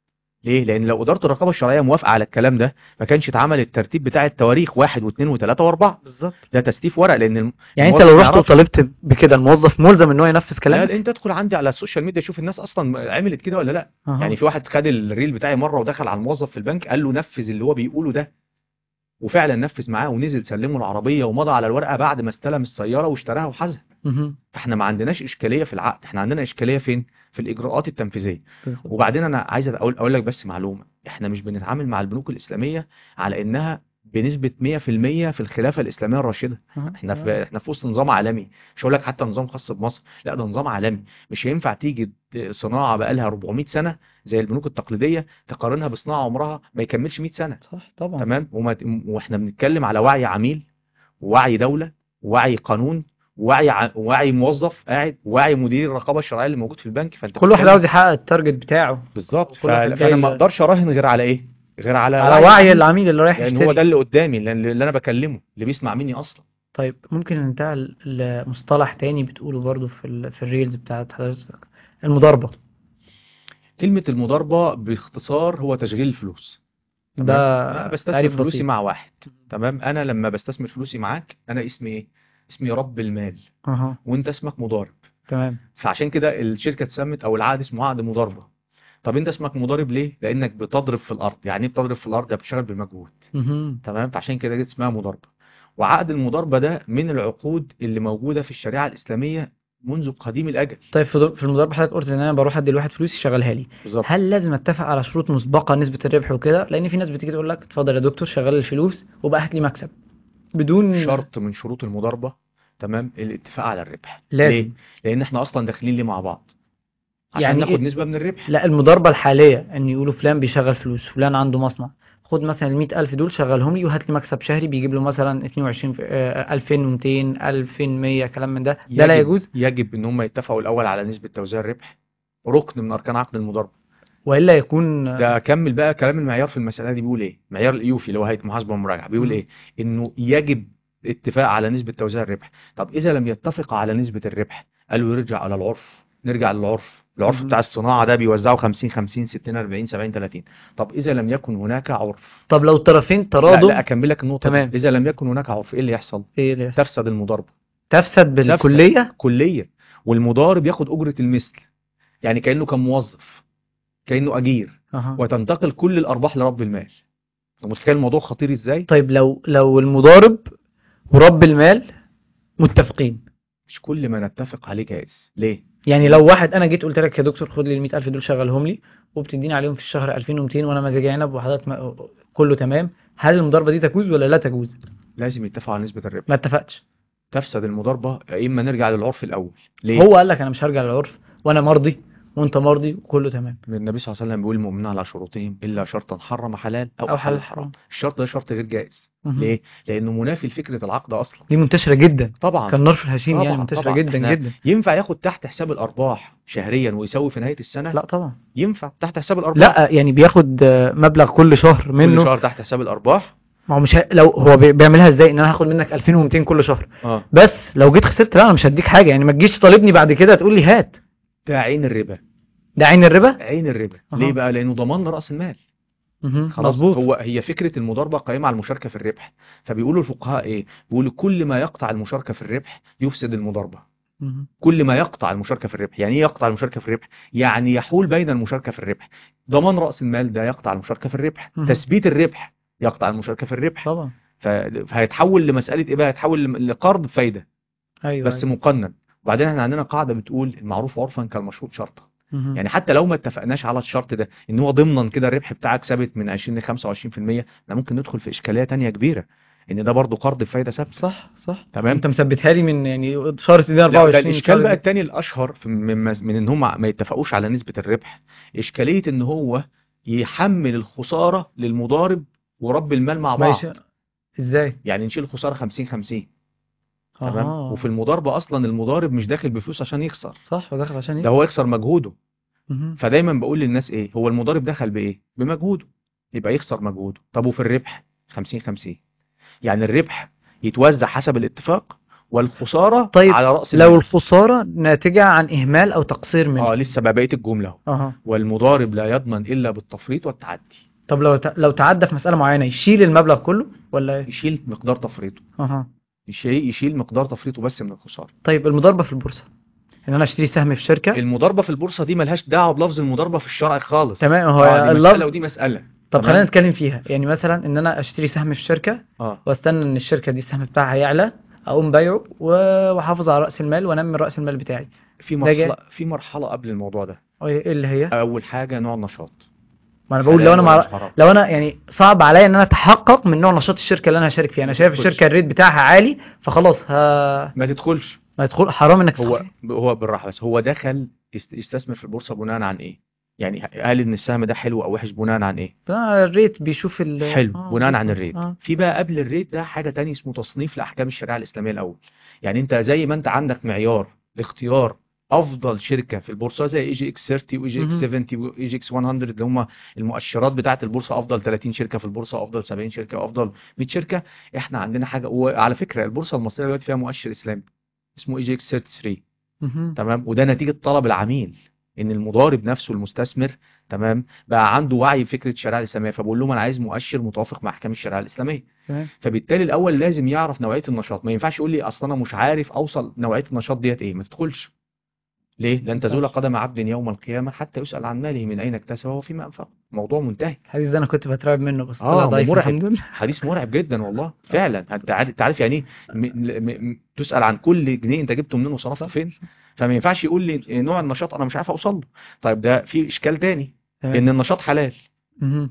ليه لان لو اداره الرقابه الشرعيه موافقه على الكلام ده ما كانش اتعمل الترتيب بتاع التواريخ واحد واثنين وثلاثه واربعه بالظبط ده تستيف ورق لان الم... يعني انت الموظف لو ما رحت يعرفش. وطالبت بكده الموظف ملزم ان هو ينفذ لا كلامك انت ادخل عندي على السوشيال ميديا شوف الناس اصلا عملت كده ولا لا أها. يعني في واحد خد الريل بتاعي مره ودخل على الموظف في البنك قال له نفذ اللي هو بيقوله ده وفعلا نفذ معاه ونزل سلمه العربيه ومضى على الورقه بعد ما استلم السياره واشتراها وحازها مهم. فاحنا ما عندناش اشكاليه في العقد احنا عندنا اشكاليه فين في الاجراءات التنفيذيه بالظبط. وبعدين انا عايز اقول اقول لك بس معلومه احنا مش بنتعامل مع البنوك الاسلاميه على انها بنسبه 100% في الخلافه الاسلاميه الراشده أها. احنا في احنا في وسط نظام عالمي مش هقول لك حتى نظام خاص بمصر لا ده نظام عالمي مش هينفع تيجي ت- صناعه بقى لها 400 سنه زي البنوك التقليديه تقارنها بصناعه عمرها ما يكملش 100 سنه صح طبعا تمام وما واحنا بنتكلم على وعي عميل ووعي دوله ووعي قانون ووعي ع... ووعي موظف قاعد ووعي مدير الرقابه الشرعيه اللي موجود في البنك فانت كل واحد بتتكلم- عاوز يحقق التارجت بتاعه بالظبط ف... كل واحد فانا جاي- ما اقدرش اراهن غير على ايه غير على على وعي العميل. العميل اللي رايح لان يشتري هو ده اللي قدامي اللي اللي انا بكلمه اللي بيسمع مني اصلا طيب ممكن ننتقل لمصطلح تاني بتقوله برضو في ال... في الريلز بتاعت حضرتك المضاربة كلمه المضاربه باختصار هو تشغيل الفلوس تمام؟ ده أنا بستثمر تعريف فلوسي بسيط مع واحد تمام انا لما بستثمر فلوسي معاك انا اسمي ايه اسمي رب المال اها وانت اسمك مضارب تمام فعشان كده الشركه اتسمت او العقد اسمه عقد مضاربه طب انت اسمك مضارب ليه لانك بتضرب في الارض يعني ايه بتضرب في الارض يعني بتشتغل بالمجهود مهم. تمام فعشان كده جت اسمها مضاربه وعقد المضاربه ده من العقود اللي موجوده في الشريعه الاسلاميه منذ قديم الاجل طيب في في المضاربة حضرتك قلت ان انا بروح ادي لواحد فلوس يشغلها لي بالظبط هل لازم اتفق على شروط مسبقة نسبة الربح وكده لان في ناس بتيجي تقول لك اتفضل يا دكتور شغل الفلوس وبقى هات لي مكسب بدون شرط من شروط المضاربه تمام الاتفاق على الربح لازم. ليه لان احنا اصلا داخلين ليه مع بعض عشان يعني ناخد إيه؟ نسبه من الربح لا المضاربة الحالية ان يقولوا فلان بيشغل فلوس فلان عنده مصنع خد مثلا ال 100000 دول شغلهم لي وهات لي مكسب شهري بيجيب له مثلا 22 في- آه، 2200 2100 كلام من ده ده لا يجب- يجوز يجب ان هم يتفقوا الاول على نسبه توزيع الربح ركن من اركان عقد المضاربه والا يكون ده كمل بقى كلام المعيار في المسألة دي بيقول ايه معيار الايوفي اللي هو هيئة محاسبة ومراجعة بيقول مم. ايه انه يجب اتفاق على نسبة توزيع الربح طب اذا لم يتفق على نسبة الربح قالوا يرجع على العرف نرجع للعرف العرف مم. بتاع الصناعة ده بيوزعوا 50 50 60 40 70 30 طب اذا لم يكن هناك عرف طب لو الطرفين لا تراضوا لا اكمل لك النقطة دي تمام. اذا لم يكن هناك عرف ايه اللي يحصل ايه اللي يحصل؟ تفسد المضاربة تفسد بالكلية كلية والمضارب ياخد اجرة المثل يعني كأنه كان موظف كأنه اجير أها. وتنتقل كل الارباح لرب المال انت متخيل الموضوع خطير ازاي طيب لو لو المضارب ورب المال متفقين مش كل ما نتفق عليه جائز ليه يعني لو واحد انا جيت قلت لك يا دكتور خد لي ال 100000 دول شغلهم لي وبتديني عليهم في الشهر 2200 وانا مزاجي عنب وحضرتك ما- كله تمام هل المضاربه دي تجوز ولا لا تجوز لازم يتفقوا على نسبة الربح ما اتفقتش تفسد المضاربة يا اما نرجع للعرف الاول ليه هو قال لك انا مش هرجع للعرف وانا مرضي وانت مرضي وكله تمام النبي صلى الله عليه وسلم بيقول المؤمنون على شروطهم الا شرطا حرم حلال او, او حلال حلال حرام حرام الشرط ده شرط غير جائز مهم. ليه لانه منافي لفكرة العقد اصلا دي منتشره جدا طبعا كان نار في الهشيم يعني طبعا، منتشره طبعا. جدا إحنا جدا ينفع ياخد تحت حساب الارباح شهريا ويسوي في نهاية السنة لا طبعا ينفع تحت حساب الارباح لا يعني بياخد آه، مبلغ كل شهر كل منه شهر تحت حساب الارباح ما هو مش ه... لو هو بي- بيعملها ازاي ان انا هاخد منك 2200 كل شهر اه بس لو جيت خسرت لا انا مش هديك حاجه يعني ما تجيش تطالبني بعد كده تقول لي هات ده عين الربا ده عين الربا عين الربا أها. ليه بقى لانه ضمان راس المال مهم. خلاص مظبوط هو هي فكرة المضاربة قائمة على المشاركة في الربح فبيقولوا الفقهاء ايه بيقولوا كل ما يقطع المشاركة في الربح يفسد المضاربة مهم. كل ما يقطع المشاركة في الربح يعني ايه يقطع المشاركة في الربح يعني يحول بين المشاركة في الربح ضمان رأس المال ده يقطع المشاركة في الربح مهم. تثبيت الربح يقطع المشاركة في الربح طبعا ف- فهيتحول لمسألة ايه بقى هيتحول لم- لقرض فايدة ايوه بس أيوة. مقنن وبعدين احنا عندنا قاعدة بتقول المعروف عرفا كالمشروط شرطا مهم. يعني حتى لو ما اتفقناش على الشرط ده ان هو ضمنا كده الربح بتاعك ثابت من 20 ل 25% احنا ممكن ندخل في اشكاليه تانية كبيره ان ده برضو قرض بفايده ثابته صح صح تمام انت مثبتها لي من يعني شهر 60 لا 24 ده الاشكال شهر بقى دي. التاني الاشهر في من, مز- من ان هم ما يتفقوش على نسبه الربح اشكاليه ان هو يحمل الخساره للمضارب ورب المال مع بعض ماشي ازاي يعني نشيل الخساره 50 50 تمام آه. وفي المضاربه اصلا المضارب مش داخل بفلوس عشان يخسر صح وداخل عشان ده ايه هو يخسر مجهوده مهم. فدايما بقول للناس ايه هو المضارب دخل بايه بمجهوده يبقى يخسر مجهوده طب وفي الربح 50 50 يعني الربح يتوزع حسب الاتفاق والخسارة طيب، على رأس لو المال الخساره ناتجه عن اهمال او تقصير منه اه لسه بقى بقية الجملة اهو اها والمضارب لا يضمن الا بالتفريط والتعدي طب لو ت... لو تعدى في مساله معينه يشيل المبلغ كله ولا ايه يشيل مقدار تفريطه اها يشيل يشيل مقدار تفريطه بس من الخسارة طيب المضاربه في البورصه ان انا اشتري سهم في شركه المضاربة في البورصة دي ملهاش دعوة بلفظ المضاربة في الشرع خالص تمام هو اه دي اللفظ مسألة ودي مسألة طب تمام؟ خلينا نتكلم فيها يعني مثلا ان انا اشتري سهم في شركه اه واستنى ان الشركه دي السهم بتاعها يعلى اقوم بايعه و- واحافظ على راس المال وانمي راس المال بتاعي في ده جاي- مرحله في مرحله قبل الموضوع ده ايه اللي هي اول حاجه نوع النشاط ما انا بقول لو حلال انا ولا مع... حرام؟ لو انا يعني صعب عليا ان انا اتحقق من نوع نشاط الشركه اللي انا هشارك فيها انا شايف تدخلش. الشركه الريت بتاعها عالي فخلاص ها ما تدخلش ما يدخل حرام انك هو تدخل هو بالراحه بس هو دخل يست- يستثمر في البورصه بناء عن ايه يعني هل ان السهم ده حلو او وحش بناء عن ايه آه، الريت بيشوف ال حلو آه، بناء عن بيشوف- الريت اه في بقى قبل الريت ده حاجه تانية اسمه تصنيف لاحكام الشريعه الاسلاميه الاول يعني انت زي ما انت عندك معيار لاختيار افضل شركه في البورصه زي اي جي اكس 30 واي جي اكس مهم. 70 واي جي اكس 100 اللي هم المؤشرات بتاعه البورصه افضل 30 شركه في البورصه افضل 70 شركه افضل 100 شركه احنا عندنا حاجه وعلى فكره البورصه المصريه دلوقتي فيها مؤشر اسلامي اسمه اي جي اكس 33 مهم. تمام وده نتيجه طلب العميل ان المضارب نفسه المستثمر تمام بقى عنده وعي بفكره الشريعه الاسلاميه فبقول لهم انا عايز مؤشر متوافق مع احكام الشريعه الاسلاميه تمام فبالتالي الاول لازم يعرف نوعيه النشاط ما ينفعش يقول لي اصل انا مش عارف اوصل نوعيه النشاط ديت ايه ما تدخلش ليه لن تزول ينفعش. قدم عبد يوم القيامه حتى يسال عن ماله من اين اكتسبه وفيما انفقه موضوع منتهي الحديث ده انا كنت بترعب منه بس آه، طلع ضعيف مرعب. الحمد لله حديث مرعب جدا والله فعلا انت عارف انت عارف يعني ايه م- م- م- تسال عن كل جنيه انت جبته منين وصرفته فين فما ينفعش يقول لي نوع النشاط انا مش عارف اوصل له طيب ده في اشكال تاني تمام ان النشاط حلال مهم.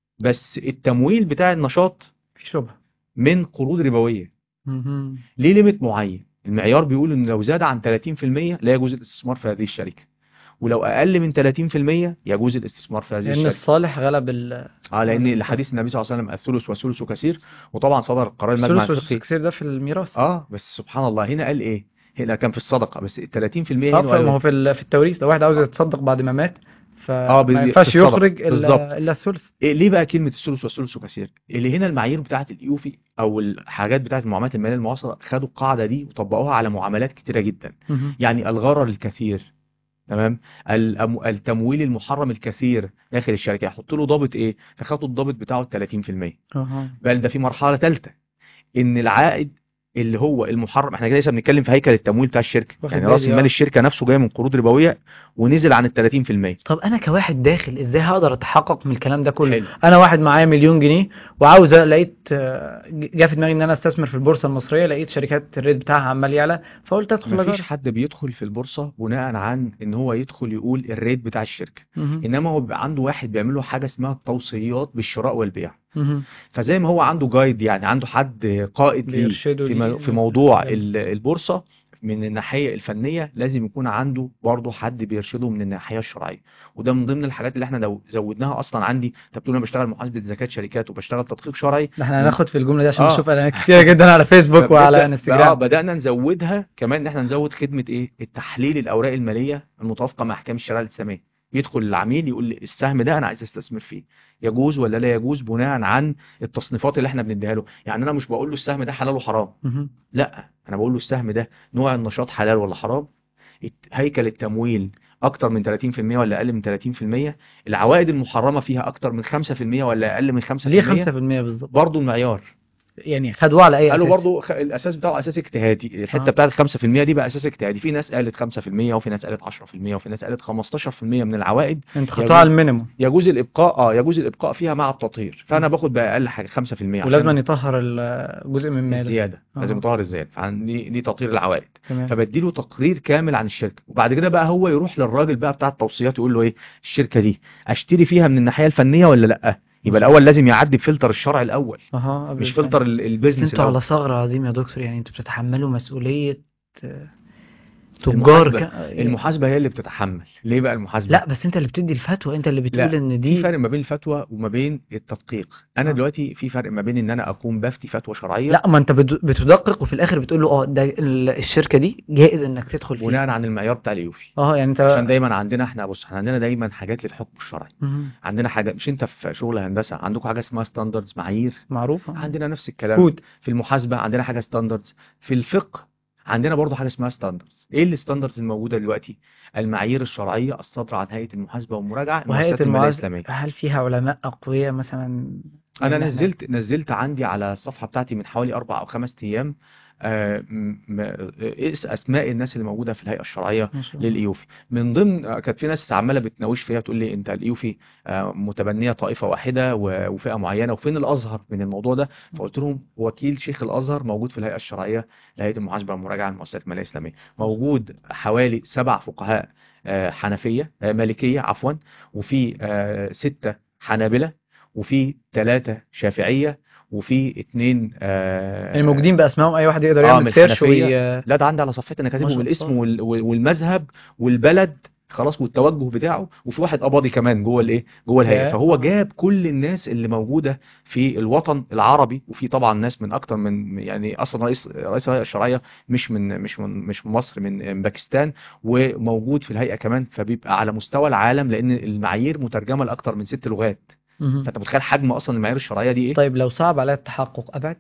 بس التمويل بتاع النشاط في شبهه من قروض ربويه مهم. ليه ليميت معين المعيار بيقول ان لو زاد عن 30% لا يجوز الاستثمار في هذه الشركه ولو اقل من 30% يجوز الاستثمار في هذه لان الشركه الصالح غلب ال اه لان الحديث النبي صلى الله عليه وسلم الثلث والثلث كثير وطبعا صدر قرار المجمع الثلث الفقهي والكثير ده في الميراث اه بس سبحان الله هنا قال ايه هنا كان في الصدقه بس ال 30% هنا اه قال ما هو في ال- في التوريث لو واحد عاوز يتصدق بعد ما مات آه، بي- فما في ينفعش الصدقة. يخرج بالظبط. الا الا الثلث إيه ليه بقى كلمه الثلث والثلث كثير اللي هنا المعايير بتاعه الايوفي او الحاجات بتاعه المعاملات الماليه المعاصره خدوا القاعده دي وطبقوها على معاملات كتيره جدا مهم. يعني الغرر الكثير تمام الأم- التمويل المحرم الكثير داخل الشركه يحط له ضابط ايه فخدوا الضابط بتاعه 30% اها بل ده في مرحله ثالثه ان العائد اللي هو المحرم احنا كده لسه بنتكلم في هيكل التمويل بتاع الشركه واخد يعني راس بالي، المال آه. الشركه نفسه جاي من قروض ربويه ونزل عن ال 30% طب انا كواحد داخل ازاي هقدر اتحقق من الكلام ده كله حلو. انا واحد معايا مليون جنيه وعاوز لقيت آه، جه في دماغي ان انا استثمر في البورصه المصريه لقيت شركات الريت بتاعها عمال يعلى فقلت ادخل مفيش اجرب حد بيدخل في البورصه بناء عن ان هو يدخل يقول الريت بتاع الشركه مهم. انما هو بيبقى عنده واحد بيعمل له حاجه اسمها التوصيات بالشراء والبيع مهم. فزي ما هو عنده جايد يعني عنده حد قائد ليه بيرشده في ليه. م- في موضوع جميل. ال- البورصه من الناحيه الفنيه لازم يكون عنده برضه حد بيرشده من الناحيه الشرعيه وده من ضمن الحاجات اللي احنا لو زودناها اصلا عندي انت بتقول انا بشتغل محاسبه زكاه شركات وبشتغل تدقيق شرعي ده احنا هناخد في الجمله دي عشان آه. نشوف اعلانات كتيره جدا على فيسبوك وعلى فبنبدأ- اه انستجرام بدانا نزودها كمان ان احنا نزود خدمه ايه التحليل الاوراق الماليه المتوافقه مع احكام الشريعه الاسلاميه يدخل العميل يقول لي السهم ده انا عايز استثمر فيه يجوز ولا لا يجوز بناء عن التصنيفات اللي احنا بنديها له يعني انا مش بقول له السهم ده حلال وحرام مهم. لا انا بقول له السهم ده نوع النشاط حلال ولا حرام الت- هيكل التمويل اكتر من 30% ولا اقل من 30% العوائد المحرمه فيها اكتر من 5% ولا اقل من 5% ليه 5% بالظبط برضه المعيار يعني خدوه على اي قالوا اساس برضو خ... الاساس بتاعه اساس اجتهادي الحته آه. بتاعت 5% دي بقى اساس اجتهادي في ناس قالت 5% وفي ناس قالت 10% وفي ناس قالت 15% من العوائد انت يجوز- خدتوها على المينيموم يجوز الابقاء اه يجوز الابقاء فيها مع التطهير فانا باخد بقى اقل حاجه 5% عشان ولازم يطهر ال- جزء من ماله الزياده آه. لازم يطهر الزياده فدي دي تطهير العوائد تمام فبديله تقرير كامل عن الشركه وبعد كده بقى هو يروح للراجل بقى بتاع التوصيات يقول له ايه الشركه دي اشتري فيها من الناحيه الفنيه ولا لا يبقى الاول لازم يعدي بفلتر الشرع الاول اها قبل مش الثاني. فلتر ال- بس البيزنس انتوا الاول على ثغر عظيم يا دكتور يعني انتوا بتتحملوا مسؤولية آه، تجار المحاسبة- ك... المحاسبه هي اللي بتتحمل ليه بقى المحاسبه لا بس انت اللي بتدي الفتوى انت اللي بتقول لا، ان في دي فرق ما بين الفتوى وما بين التدقيق انا آه. دلوقتي في فرق ما بين ان انا اكون بفتي فتوى شرعيه لا ما انت بت- بتدقق وفي الاخر بتقول له اه ده ال- الشركة دي جائز انك تدخل فيها بناء عن المعيار بتاع اليوفي اه يعني انت عشان دايما عندنا احنا بص احنا عندنا دايما حاجات للحكم الشرعي مهم. عندنا حاجه مش انت في شغل هندسه عندكم حاجه اسمها ستاندردز معايير معروف آه. عندنا نفس الكلام كود في المحاسبه عندنا حاجه ستاندردز في الفقه عندنا برضو حاجه اسمها ستاندردز ايه الستاندردز الموجوده دلوقتي المعايير الشرعيه الصادره عن هيئه المحاسبه والمراجعه وهيئة المؤسسات الماليه المعاز الاسلاميه هل فيها علماء اقوياء مثلا انا يعني احنا- نزلت نزلت عندي على الصفحه بتاعتي من حوالي اربع او خمس ايام آه، م- م- ايه اسماء الناس اللي موجوده في الهيئه الشرعيه ما شاء الله للايوفي من ضمن آه، كانت في ناس عماله بتناوش فيها تقول لي انت الايوفي آه، متبنيه طائفه واحده و- وفئه معينه وفين الازهر من الموضوع ده فقلت لهم وكيل شيخ الازهر موجود في الهيئه الشرعيه لهيئه المحاسبه والمراجعه المؤسسات الماليه الاسلاميه موجود حوالي سبع فقهاء آه، حنفيه آه، مالكيه عفوا وفي آه، سته حنابله وفي ثلاثه شافعيه وفي اتنين آه، يعني موجودين باسمائهم اي واحد يقدر اه يعمل من سيرش الحنفيه وي... لا ده عندي على صفحتي انا ما كاتبهم شاء الاسم الله وال- وال- والمذهب والبلد خلاص والتوجه بتاعه وفي واحد قباضي كمان جوه الايه جوه الهيئه يا فهو اه جاب كل الناس اللي موجوده في الوطن العربي وفي طبعا ناس من اكتر من يعني اصلا رئيس رئيس الهيئه الشرعيه مش من مش من مش من مصر من من باكستان وموجود في الهيئه كمان فبيبقى على مستوى العالم لان المعايير مترجمه لاكتر من ست لغات مهم. فانت متخيل حجم اصلا المعايير الشرعيه دي ايه طيب لو صعب عليا التحقق ابعد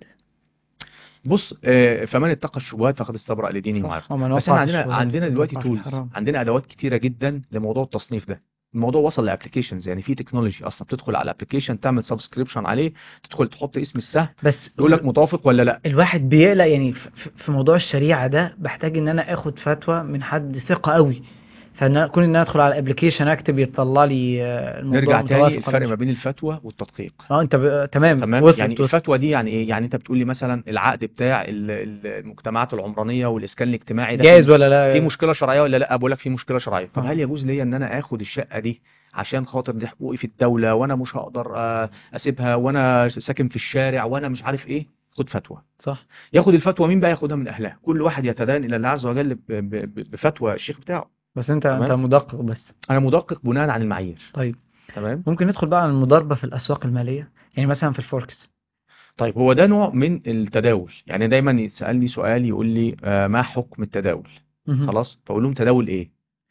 بص آه، فمن اتقى الشبهات فقد استبرأ لدينه وعرضه صح ومن بس احنا وقع في عندنا الشبهات عندنا فقد دلوقتي وقع في تولز الحرام عندنا ادوات كتيره جدا لموضوع التصنيف ده الموضوع وصل لابلكيشنز يعني في تكنولوجي اصلا بتدخل على الابلكيشن تعمل سبسكريبشن عليه تدخل تحط اسم السهم بس يقول لك متوافق ولا لا الواحد بيقلق يعني في في موضوع الشريعة ده بحتاج ان انا اخد فتوى من حد ثقة قوي فان أنا- كون ان انا ادخل على الابلكيشن اكتب يطلع لي آه، الموضوع نرجع تاني متوافق ولا الفرق مش ما بين الفتوى والتدقيق اه انت ب... تمام تمام وصلت يعني وصلت الفتوى دي يعني ايه يعني انت بتقول لي مثلا العقد بتاع ال- ال- المجتمعات العمرانيه والاسكان الاجتماعي ده في جائز مش ولا في لا مشكله شرعيه ولا لا بقول لك في مشكله شرعيه طب اه هل يجوز لي ان انا اخد الشقه دي عشان خاطر دي حقوقي في الدوله وانا مش هقدر آه، اسيبها وانا ساكن في الشارع وانا مش عارف ايه خد فتوى صح ياخد الفتوى مين بقى ياخدها من اهلها كل واحد يتدين الى الله عز وجل ب- ب- ب- بفتوى الشيخ بتاعه بس انت انت تمام مدقق بس انا مدقق بناء عن المعايير طيب تمام ممكن ندخل بقى على المضاربة في الاسواق المالية يعني مثلا في الفوركس طيب هو ده نوع من التداول يعني دايما يسالني سؤال يقول لي آه، ما حكم التداول مهم. خلاص فاقول لهم تداول ايه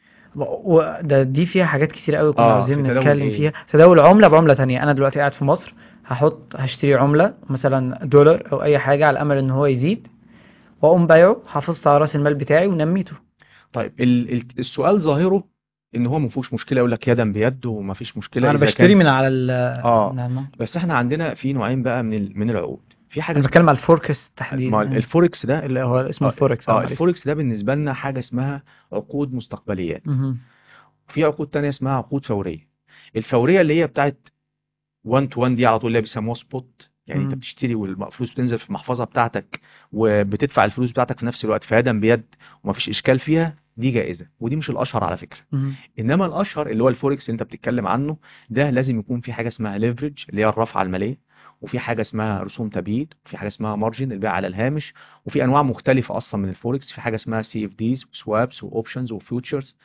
وده دي فيها حاجات كتير قوي كنا اه عاوزين في تداول نتكلم ايه فيها تداول عملة بعملة تانية انا دلوقتي قاعد في مصر هحط هشتري عملة مثلا دولار او اي حاجة على امل ان هو يزيد واقوم بايعه حافظت على راس المال بتاعي ونميته طيب ال- ال- السؤال ظاهره ان هو ما فيهوش مشكله يقول لك يدا بيد وما فيش مشكله انا اذا بشتري كان من على ال اه من على المال. بس احنا عندنا في نوعين بقى من ال- من العقود في حاجه انا اسمها بتكلم على الفوركس ما تحديدا يعني الفوركس ده اللي هو اسمه اه الفوركس آه، اه معلش الفوركس ده بالنسبه لنا حاجه اسمها عقود مستقبليات مهم. في عقود تانية اسمها عقود فوريه الفوريه اللي هي بتاعت 1 تو 1 دي على طول اللي هي بيسموها سبوت يعني انت مم. بتشتري والفلوس بتنزل في المحفظه بتاعتك وبتدفع الفلوس بتاعتك في نفس الوقت فيدا بيد ومفيش اشكال فيها دي جائزه ودي مش الاشهر على فكره مهم. انما الاشهر اللي هو الفوركس اللي انت بتتكلم عنه ده لازم يكون في حاجه اسمها ليفرج اللي هي الرفعه الماليه وفي حاجه اسمها رسوم تبييض وفي حاجه اسمها مارجن البيع على الهامش وفي انواع مختلفه اصلا من الفوركس في حاجه اسمها سي اف ديز وسوابس واوبشنز وفيوتشرز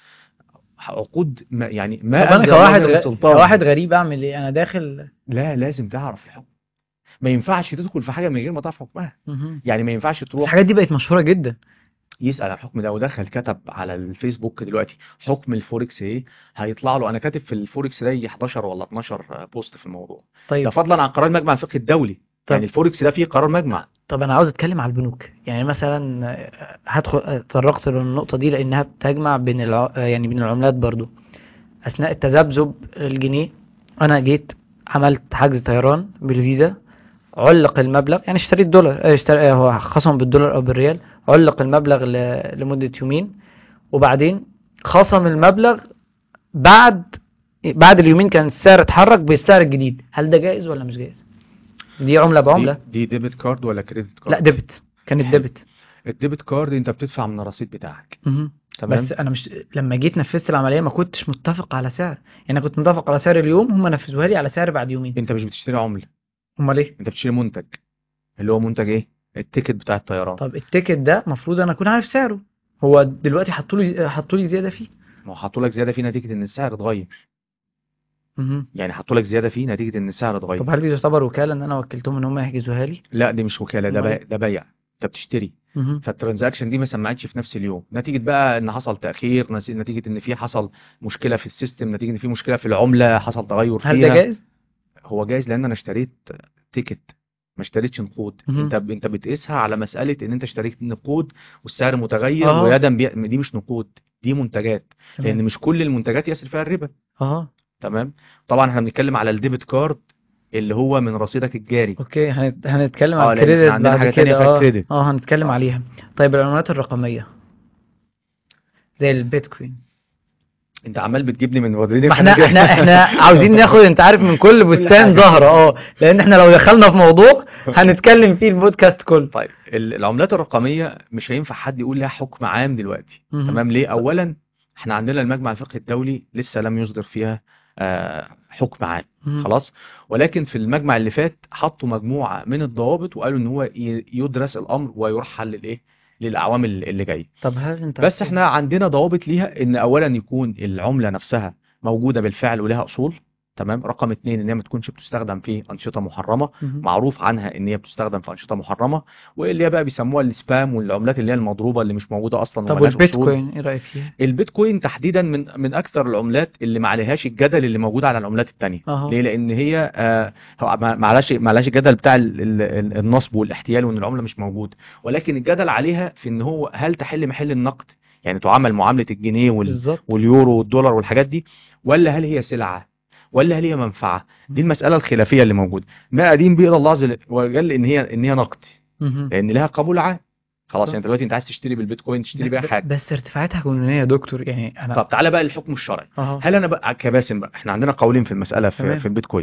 عقود ما يعني ما طب انا انزل الله كواحد بها من غ... سلطان كواحد غريب اعمل ايه انا داخل لا لازم تعرف الحكم ما ينفعش تدخل في حاجه من غير ما تعرف حكمها مهم. يعني ما ينفعش بس تروح الحاجات دي بقت مشهورة جدا يسأل عن الحكم ده ودخل كتب على الفيسبوك دلوقتي حكم الفوركس ايه هيطلع له انا كاتب في الفوركس ده يجي 11 ولا 12 بوست في الموضوع ده طيب فضلا عن قرار المجمع الفقهي الدولي يعني طب الفوركس ده فيه قرار مجمع طب انا عاوز اتكلم على البنوك يعني مثلا آه، هدخل تطرقت للنقطة دي لانها بتجمع بين الع... آه، يعني بين العملات برضو اثناء التذبذب الجنيه انا جيت عملت حجز طيران بالفيزا علق المبلغ يعني اشتريت دولار آه، اشتري آه، هو خصم بالدولار او بالريال علق المبلغ ل... لمدة يومين وبعدين خصم المبلغ بعد بعد اليومين كان السعر اتحرك بالسعر الجديد هل ده جائز ولا مش جائز دي عملة دي بعملة دي ديبت كارد ولا كريدت لا كارد ديبت كانت حلو ديبت الديبت كارد انت بتدفع من الرصيد بتاعك مهم. تمام بس انا مش لما جيت نفذت العمليه ما كنتش متفق على سعر يعني انا كنت متفق على سعر اليوم هم نفذوها لي على سعر بعد يومين انت مش بتشتري عملة امال ايه انت بتشتري منتج اللي هو منتج ايه التيكت بتاع الطيران طب التيكت ده المفروض انا اكون عارف سعره هو دلوقتي حطوا لي حطوا لي زياده فيه ما هو حطوا لك زياده فيه نتيجه ان السعر اتغير مهم. يعني حطوا لك زياده فيه نتيجه ان السعر اتغير طب هل دي تعتبر وكاله ان انا وكلتهم ان هم يحجزوها لي لا دي مش وكاله ده امال بيع ايه ده بيع انت بتشتري مهم. فالترانزاكشن دي ما سمعتش في نفس اليوم نتيجه بقى ان حصل تاخير نس- نتيجه ان في حصل مشكله في السيستم نتيجه ان في مشكله في العمله حصل تغير هل ده فيها جائز هو جايز لان انا اشتريت تيكت ما اشتريتش نقود مهم. انت انت بتقيسها على مساله ان انت اشتريت نقود والسعر متغير اه ويدا بي... دي مش نقود دي منتجات لان تمام مش كل المنتجات يصل فيها الربا اه تمام طبعا احنا بنتكلم على الديبت كارد اللي هو من رصيدك الجاري اوكي هنت... هنتكلم اه عن لان احنا الكريدت عندنا بعد حاجة تانية كده فيها اه كريدت اه هنتكلم عليها طيب العملات الرقمية زي البيتكوين انت عمال بتجيبني من ودريني ما احنا احنا احنا عاوزين ناخد انت عارف من كل بستان حاجة. زهرة اه لان احنا لو دخلنا في موضوع هنتكلم فيه البودكاست كله طيب ال- العملات الرقمية مش هينفع حد يقول لها حكم عام دلوقتي مهم. تمام ليه اولا احنا عندنا المجمع الفقهي الدولي لسه لم يصدر فيها آه، حكم عام مهم. خلاص ولكن في المجمع اللي فات حطوا مجموعة من الضوابط وقالوا ان هو ي- يدرس الامر ويرحل للايه للاعوام اللي اللي جايه طب هل انت بس احنا عندنا ضوابط ليها ان اولا يكون العملة نفسها موجودة بالفعل ولها اصول تمام رقم اتنين ان هي ما تكونش بتستخدم في انشطة محرمة مهم. معروف عنها ان هي بتستخدم في انشطة محرمة واللي هي بقى بيسموها السبام والعملات اللي هي المضروبة اللي مش موجودة اصلا طب وملهاش اصول والبيتكوين ايه رأيك فيها؟ البيتكوين تحديدا من من اكثر العملات اللي ما عليهاش الجدل اللي موجود على العملات التانية اهو ليه لان هي آه هو ما ما عليهاش ما عليهاش الجدل بتاع ال- ال- ال- النصب والاحتيال وان العملة مش موجودة ولكن الجدل عليها في ان هو هل تحل محل النقد يعني تعامل معاملة الجنيه وال بالظبط واليورو والدولار والحاجات دي ولا هل هي سلعة ولا هل هي منفعة دي المسألة الخلافية اللي موجودة ما أدين بيقول الله عز وجل إن هي إن هي نقد مهم. لأن لها قبول عام خلاص صح. يعني دلوقتي أنت عايز تشتري بالبيتكوين تشتري بيها ب- حاجة بس ارتفاعاتها جنونية يا دكتور يعني انا طب تعالى بقى للحكم الشرعي اهو هل انا بقى كباسم بقى احنا عندنا قولين في المسألة في, تمام. في البيتكوين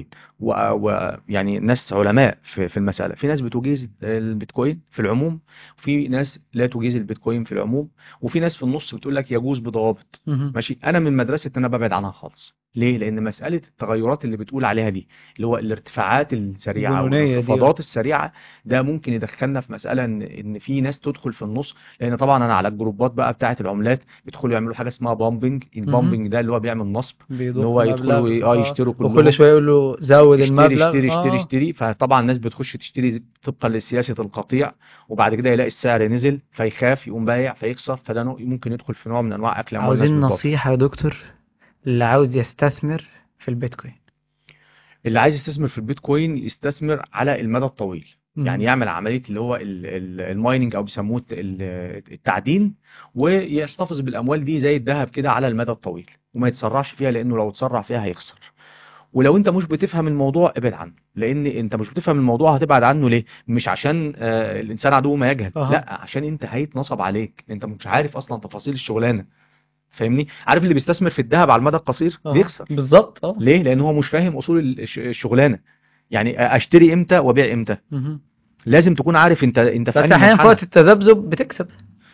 ويعني ناس علماء في, في المسألة في ناس بتجيز البيتكوين في العموم وفي ناس لا تجيز البيتكوين في العموم وفي ناس في النص بتقول لك يجوز بضوابط مهم. ماشي انا من مدرسه ان انا ببعد عنها خالص ليه لان مساله التغيرات اللي بتقول عليها دي اللي هو الارتفاعات السريعه الجنونية دي. والانخفاضات السريعه ده ممكن يدخلنا في مساله ان ان في ناس تدخل في النص لان طبعا انا على الجروبات بقى بتاعه العملات بيدخلوا يعملوا حاجه اسمها بامبنج البامبنج ده اللي هو بيعمل نصب ان بيضيف هو مبلغ يدخلوا ي- اه يشتروا كلهم وكل شويه يقول له زود اشتري المبلغ اشتري آه. اشتري اشتري فطبعا الناس بتخش تشتري طبقا لسياسه القطيع وبعد كده يلاقي السعر نزل فيخاف يقوم بايع فيخسر فده نوع- ممكن يدخل في نوع من انواع اكل اموال الناس عاوزين بالباطل نصيحة يا دكتور اللي عاوز يستثمر في البيتكوين اللي عايز يستثمر في البيتكوين يستثمر على المدى الطويل يعني يعمل عملية اللي هو ال- ال- المايننج او بيسموه الت- ال- التعدين ويحتفظ بالاموال دي زي الذهب كده على المدى الطويل وما يتسرعش فيها لانه لو اتسرع فيها هيخسر ولو انت مش بتفهم الموضوع ابعد عنه لان انت مش بتفهم الموضوع هتبعد عنه ليه مش عشان آه، الانسان عدو ما يجهل أها. لا عشان انت هيتنصب عليك انت مش عارف اصلا تفاصيل الشغلانة فاهمني عارف اللي بيستثمر في الذهب على المدى القصير آه. بيخسر بالظبط اه ليه لان هو مش فاهم اصول الش- الشغلانه يعني اشتري امتى وابيع امتى مهم. لازم تكون عارف انت انت في بس انهي احيانا في منحنى وقت التذبذب بتكسب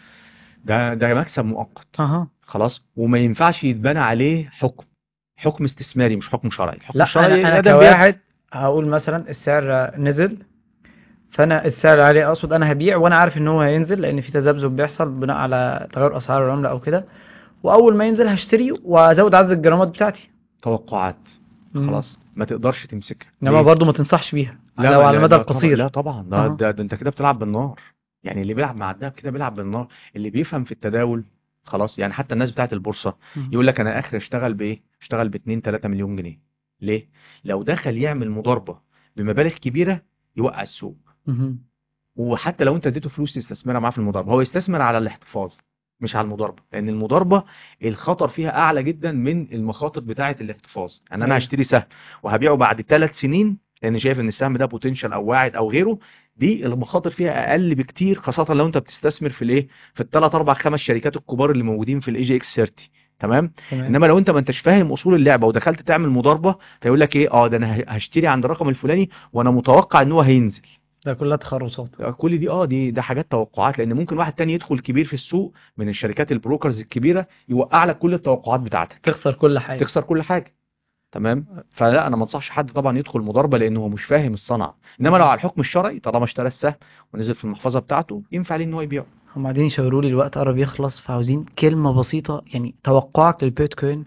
ده ده مكسب مؤقت اها خلاص وما ينفعش يتبنى عليه حكم حكم استثماري مش حكم شرعي الحكم لا الشرعي انا انا ده بيد- كواحد هقول مثلا السعر نزل فانا السعر عليه اقصد انا هبيع وانا عارف ان هو هينزل لان في تذبذب بيحصل بناء على تغير اسعار العمله او كده واول ما ينزل هشتري وازود عدد الجرامات بتاعتي توقعات مم. خلاص ما تقدرش تمسكها انما ليه؟ برضه ما تنصحش بيها لا لو لا على لا المدى لا طبعا القصير لا طبعا ده, أها. ده, ده انت كده بتلعب بالنار يعني اللي بيلعب مع الدهب كده بيلعب بالنار اللي بيفهم في التداول خلاص يعني حتى الناس بتاعت البورصه مم. يقول لك انا اخر اشتغل بايه اشتغل ب 2 3 مليون جنيه ليه لو دخل يعمل مضاربه بمبالغ كبيره يوقع السوق مهم. وحتى لو انت اديته فلوس تستثمرها معاه في المضاربه هو يستثمر على الاحتفاظ مش على المضاربه لان المضاربه الخطر فيها اعلى جدا من المخاطر بتاعه الاحتفاظ يعني انا أيوة. هشتري سهم وهبيعه بعد ثلاث سنين لان شايف ان السهم ده بوتنشال او واعد او غيره دي المخاطر فيها اقل بكتير خاصه لو انت بتستثمر في الايه في الثلاث اربع خمس شركات الكبار اللي موجودين في الاي جي اكس 30 تمام تمام انما لو انت ما انتش فاهم اصول اللعبه ودخلت تعمل مضاربه فيقول لك ايه اه ده انا ه- هشتري عند الرقم الفلاني وانا متوقع ان هو هينزل ده كلها تخرصات كل دي اه دي ده حاجات توقعات لان ممكن واحد تاني يدخل كبير في السوق من الشركات البروكرز الكبيره يوقع لك كل التوقعات بتاعتك تخسر كل حاجه تخسر كل حاجه تمام فلا انا ما انصحش حد طبعا يدخل مضاربه لانه هو مش فاهم الصنعه انما لو على الحكم الشرعي طالما اشترى السهم ونزل في المحفظه بتاعته ينفع ليه ان هو يبيعه هم قاعدين يشاوروا لي الوقت قرب يخلص فعاوزين كلمة بسيطة يعني توقعك للبيتكوين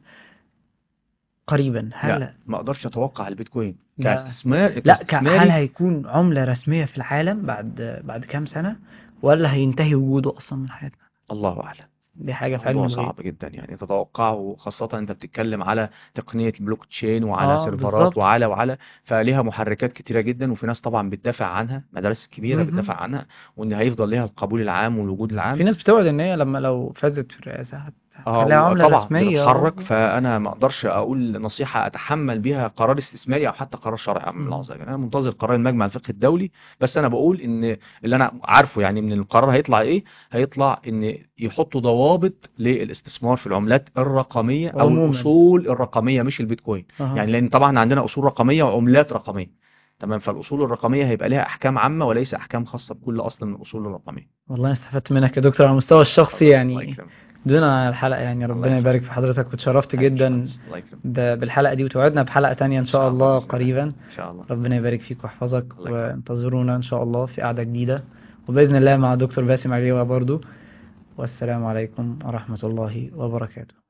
قريبا هل لا ما اقدرش اتوقع البيتكوين لا. كاستثمار لا ك- كاستثماري هل هيكون عملة رسمية في العالم بعد بعد كام سنة ولا هينتهي وجوده أصلا من حياتنا الله اعلم دي حاجة في علم موضوع الغيب صعب جدا يعني تتوقعه خاصة انت بتتكلم على تقنية البلوك تشين وعلى اه سيرفرات بالظبط وعلى وعلى فليها محركات كتيرة جدا وفي ناس طبعا بتدافع عنها مدارس كبيرة مهم. بتدافع عنها وان هيفضل ليها القبول العام والوجود العام في ناس بتوعد ان هي لما لو فازت في الرئاسة هت... اه خليها عملة طبعا رسمية بتتحرك اه فانا ما اقدرش اقول نصيحه اتحمل بيها قرار استثماري او حتى قرار شرعي من مم. العظيم انا منتظر قرار المجمع الفقهي الدولي بس انا بقول ان اللي انا عارفه يعني من القرار هيطلع ايه هيطلع ان يحطوا ضوابط للاستثمار في العملات الرقميه او عموما الاصول الرقميه مش البيتكوين اها يعني لان طبعا عندنا اصول رقميه وعملات رقميه تمام فالاصول الرقميه هيبقى لها احكام عامه وليس احكام خاصه بكل اصل من الاصول الرقميه والله أنا استفدت منك يا دكتور على المستوى الشخصي الله يعني يكرمك دون عن الحلقة يعني الله ربنا يبارك يكرمك في حضرتك وتشرفت حبيبي جدا شمس الله يكرمك ب- بالحلقة دي وتوعدنا بحلقة تانية إن ان شاء شاء الله الله باذن الله قريبا ان شاء الله ربنا يبارك فيك ويحفظك الله يكرمك وانتظرونا إن شاء الله في قعدة جديدة وبإذن الله مع دكتور باسم عليوة برضو والسلام عليكم ورحمة الله وبركاته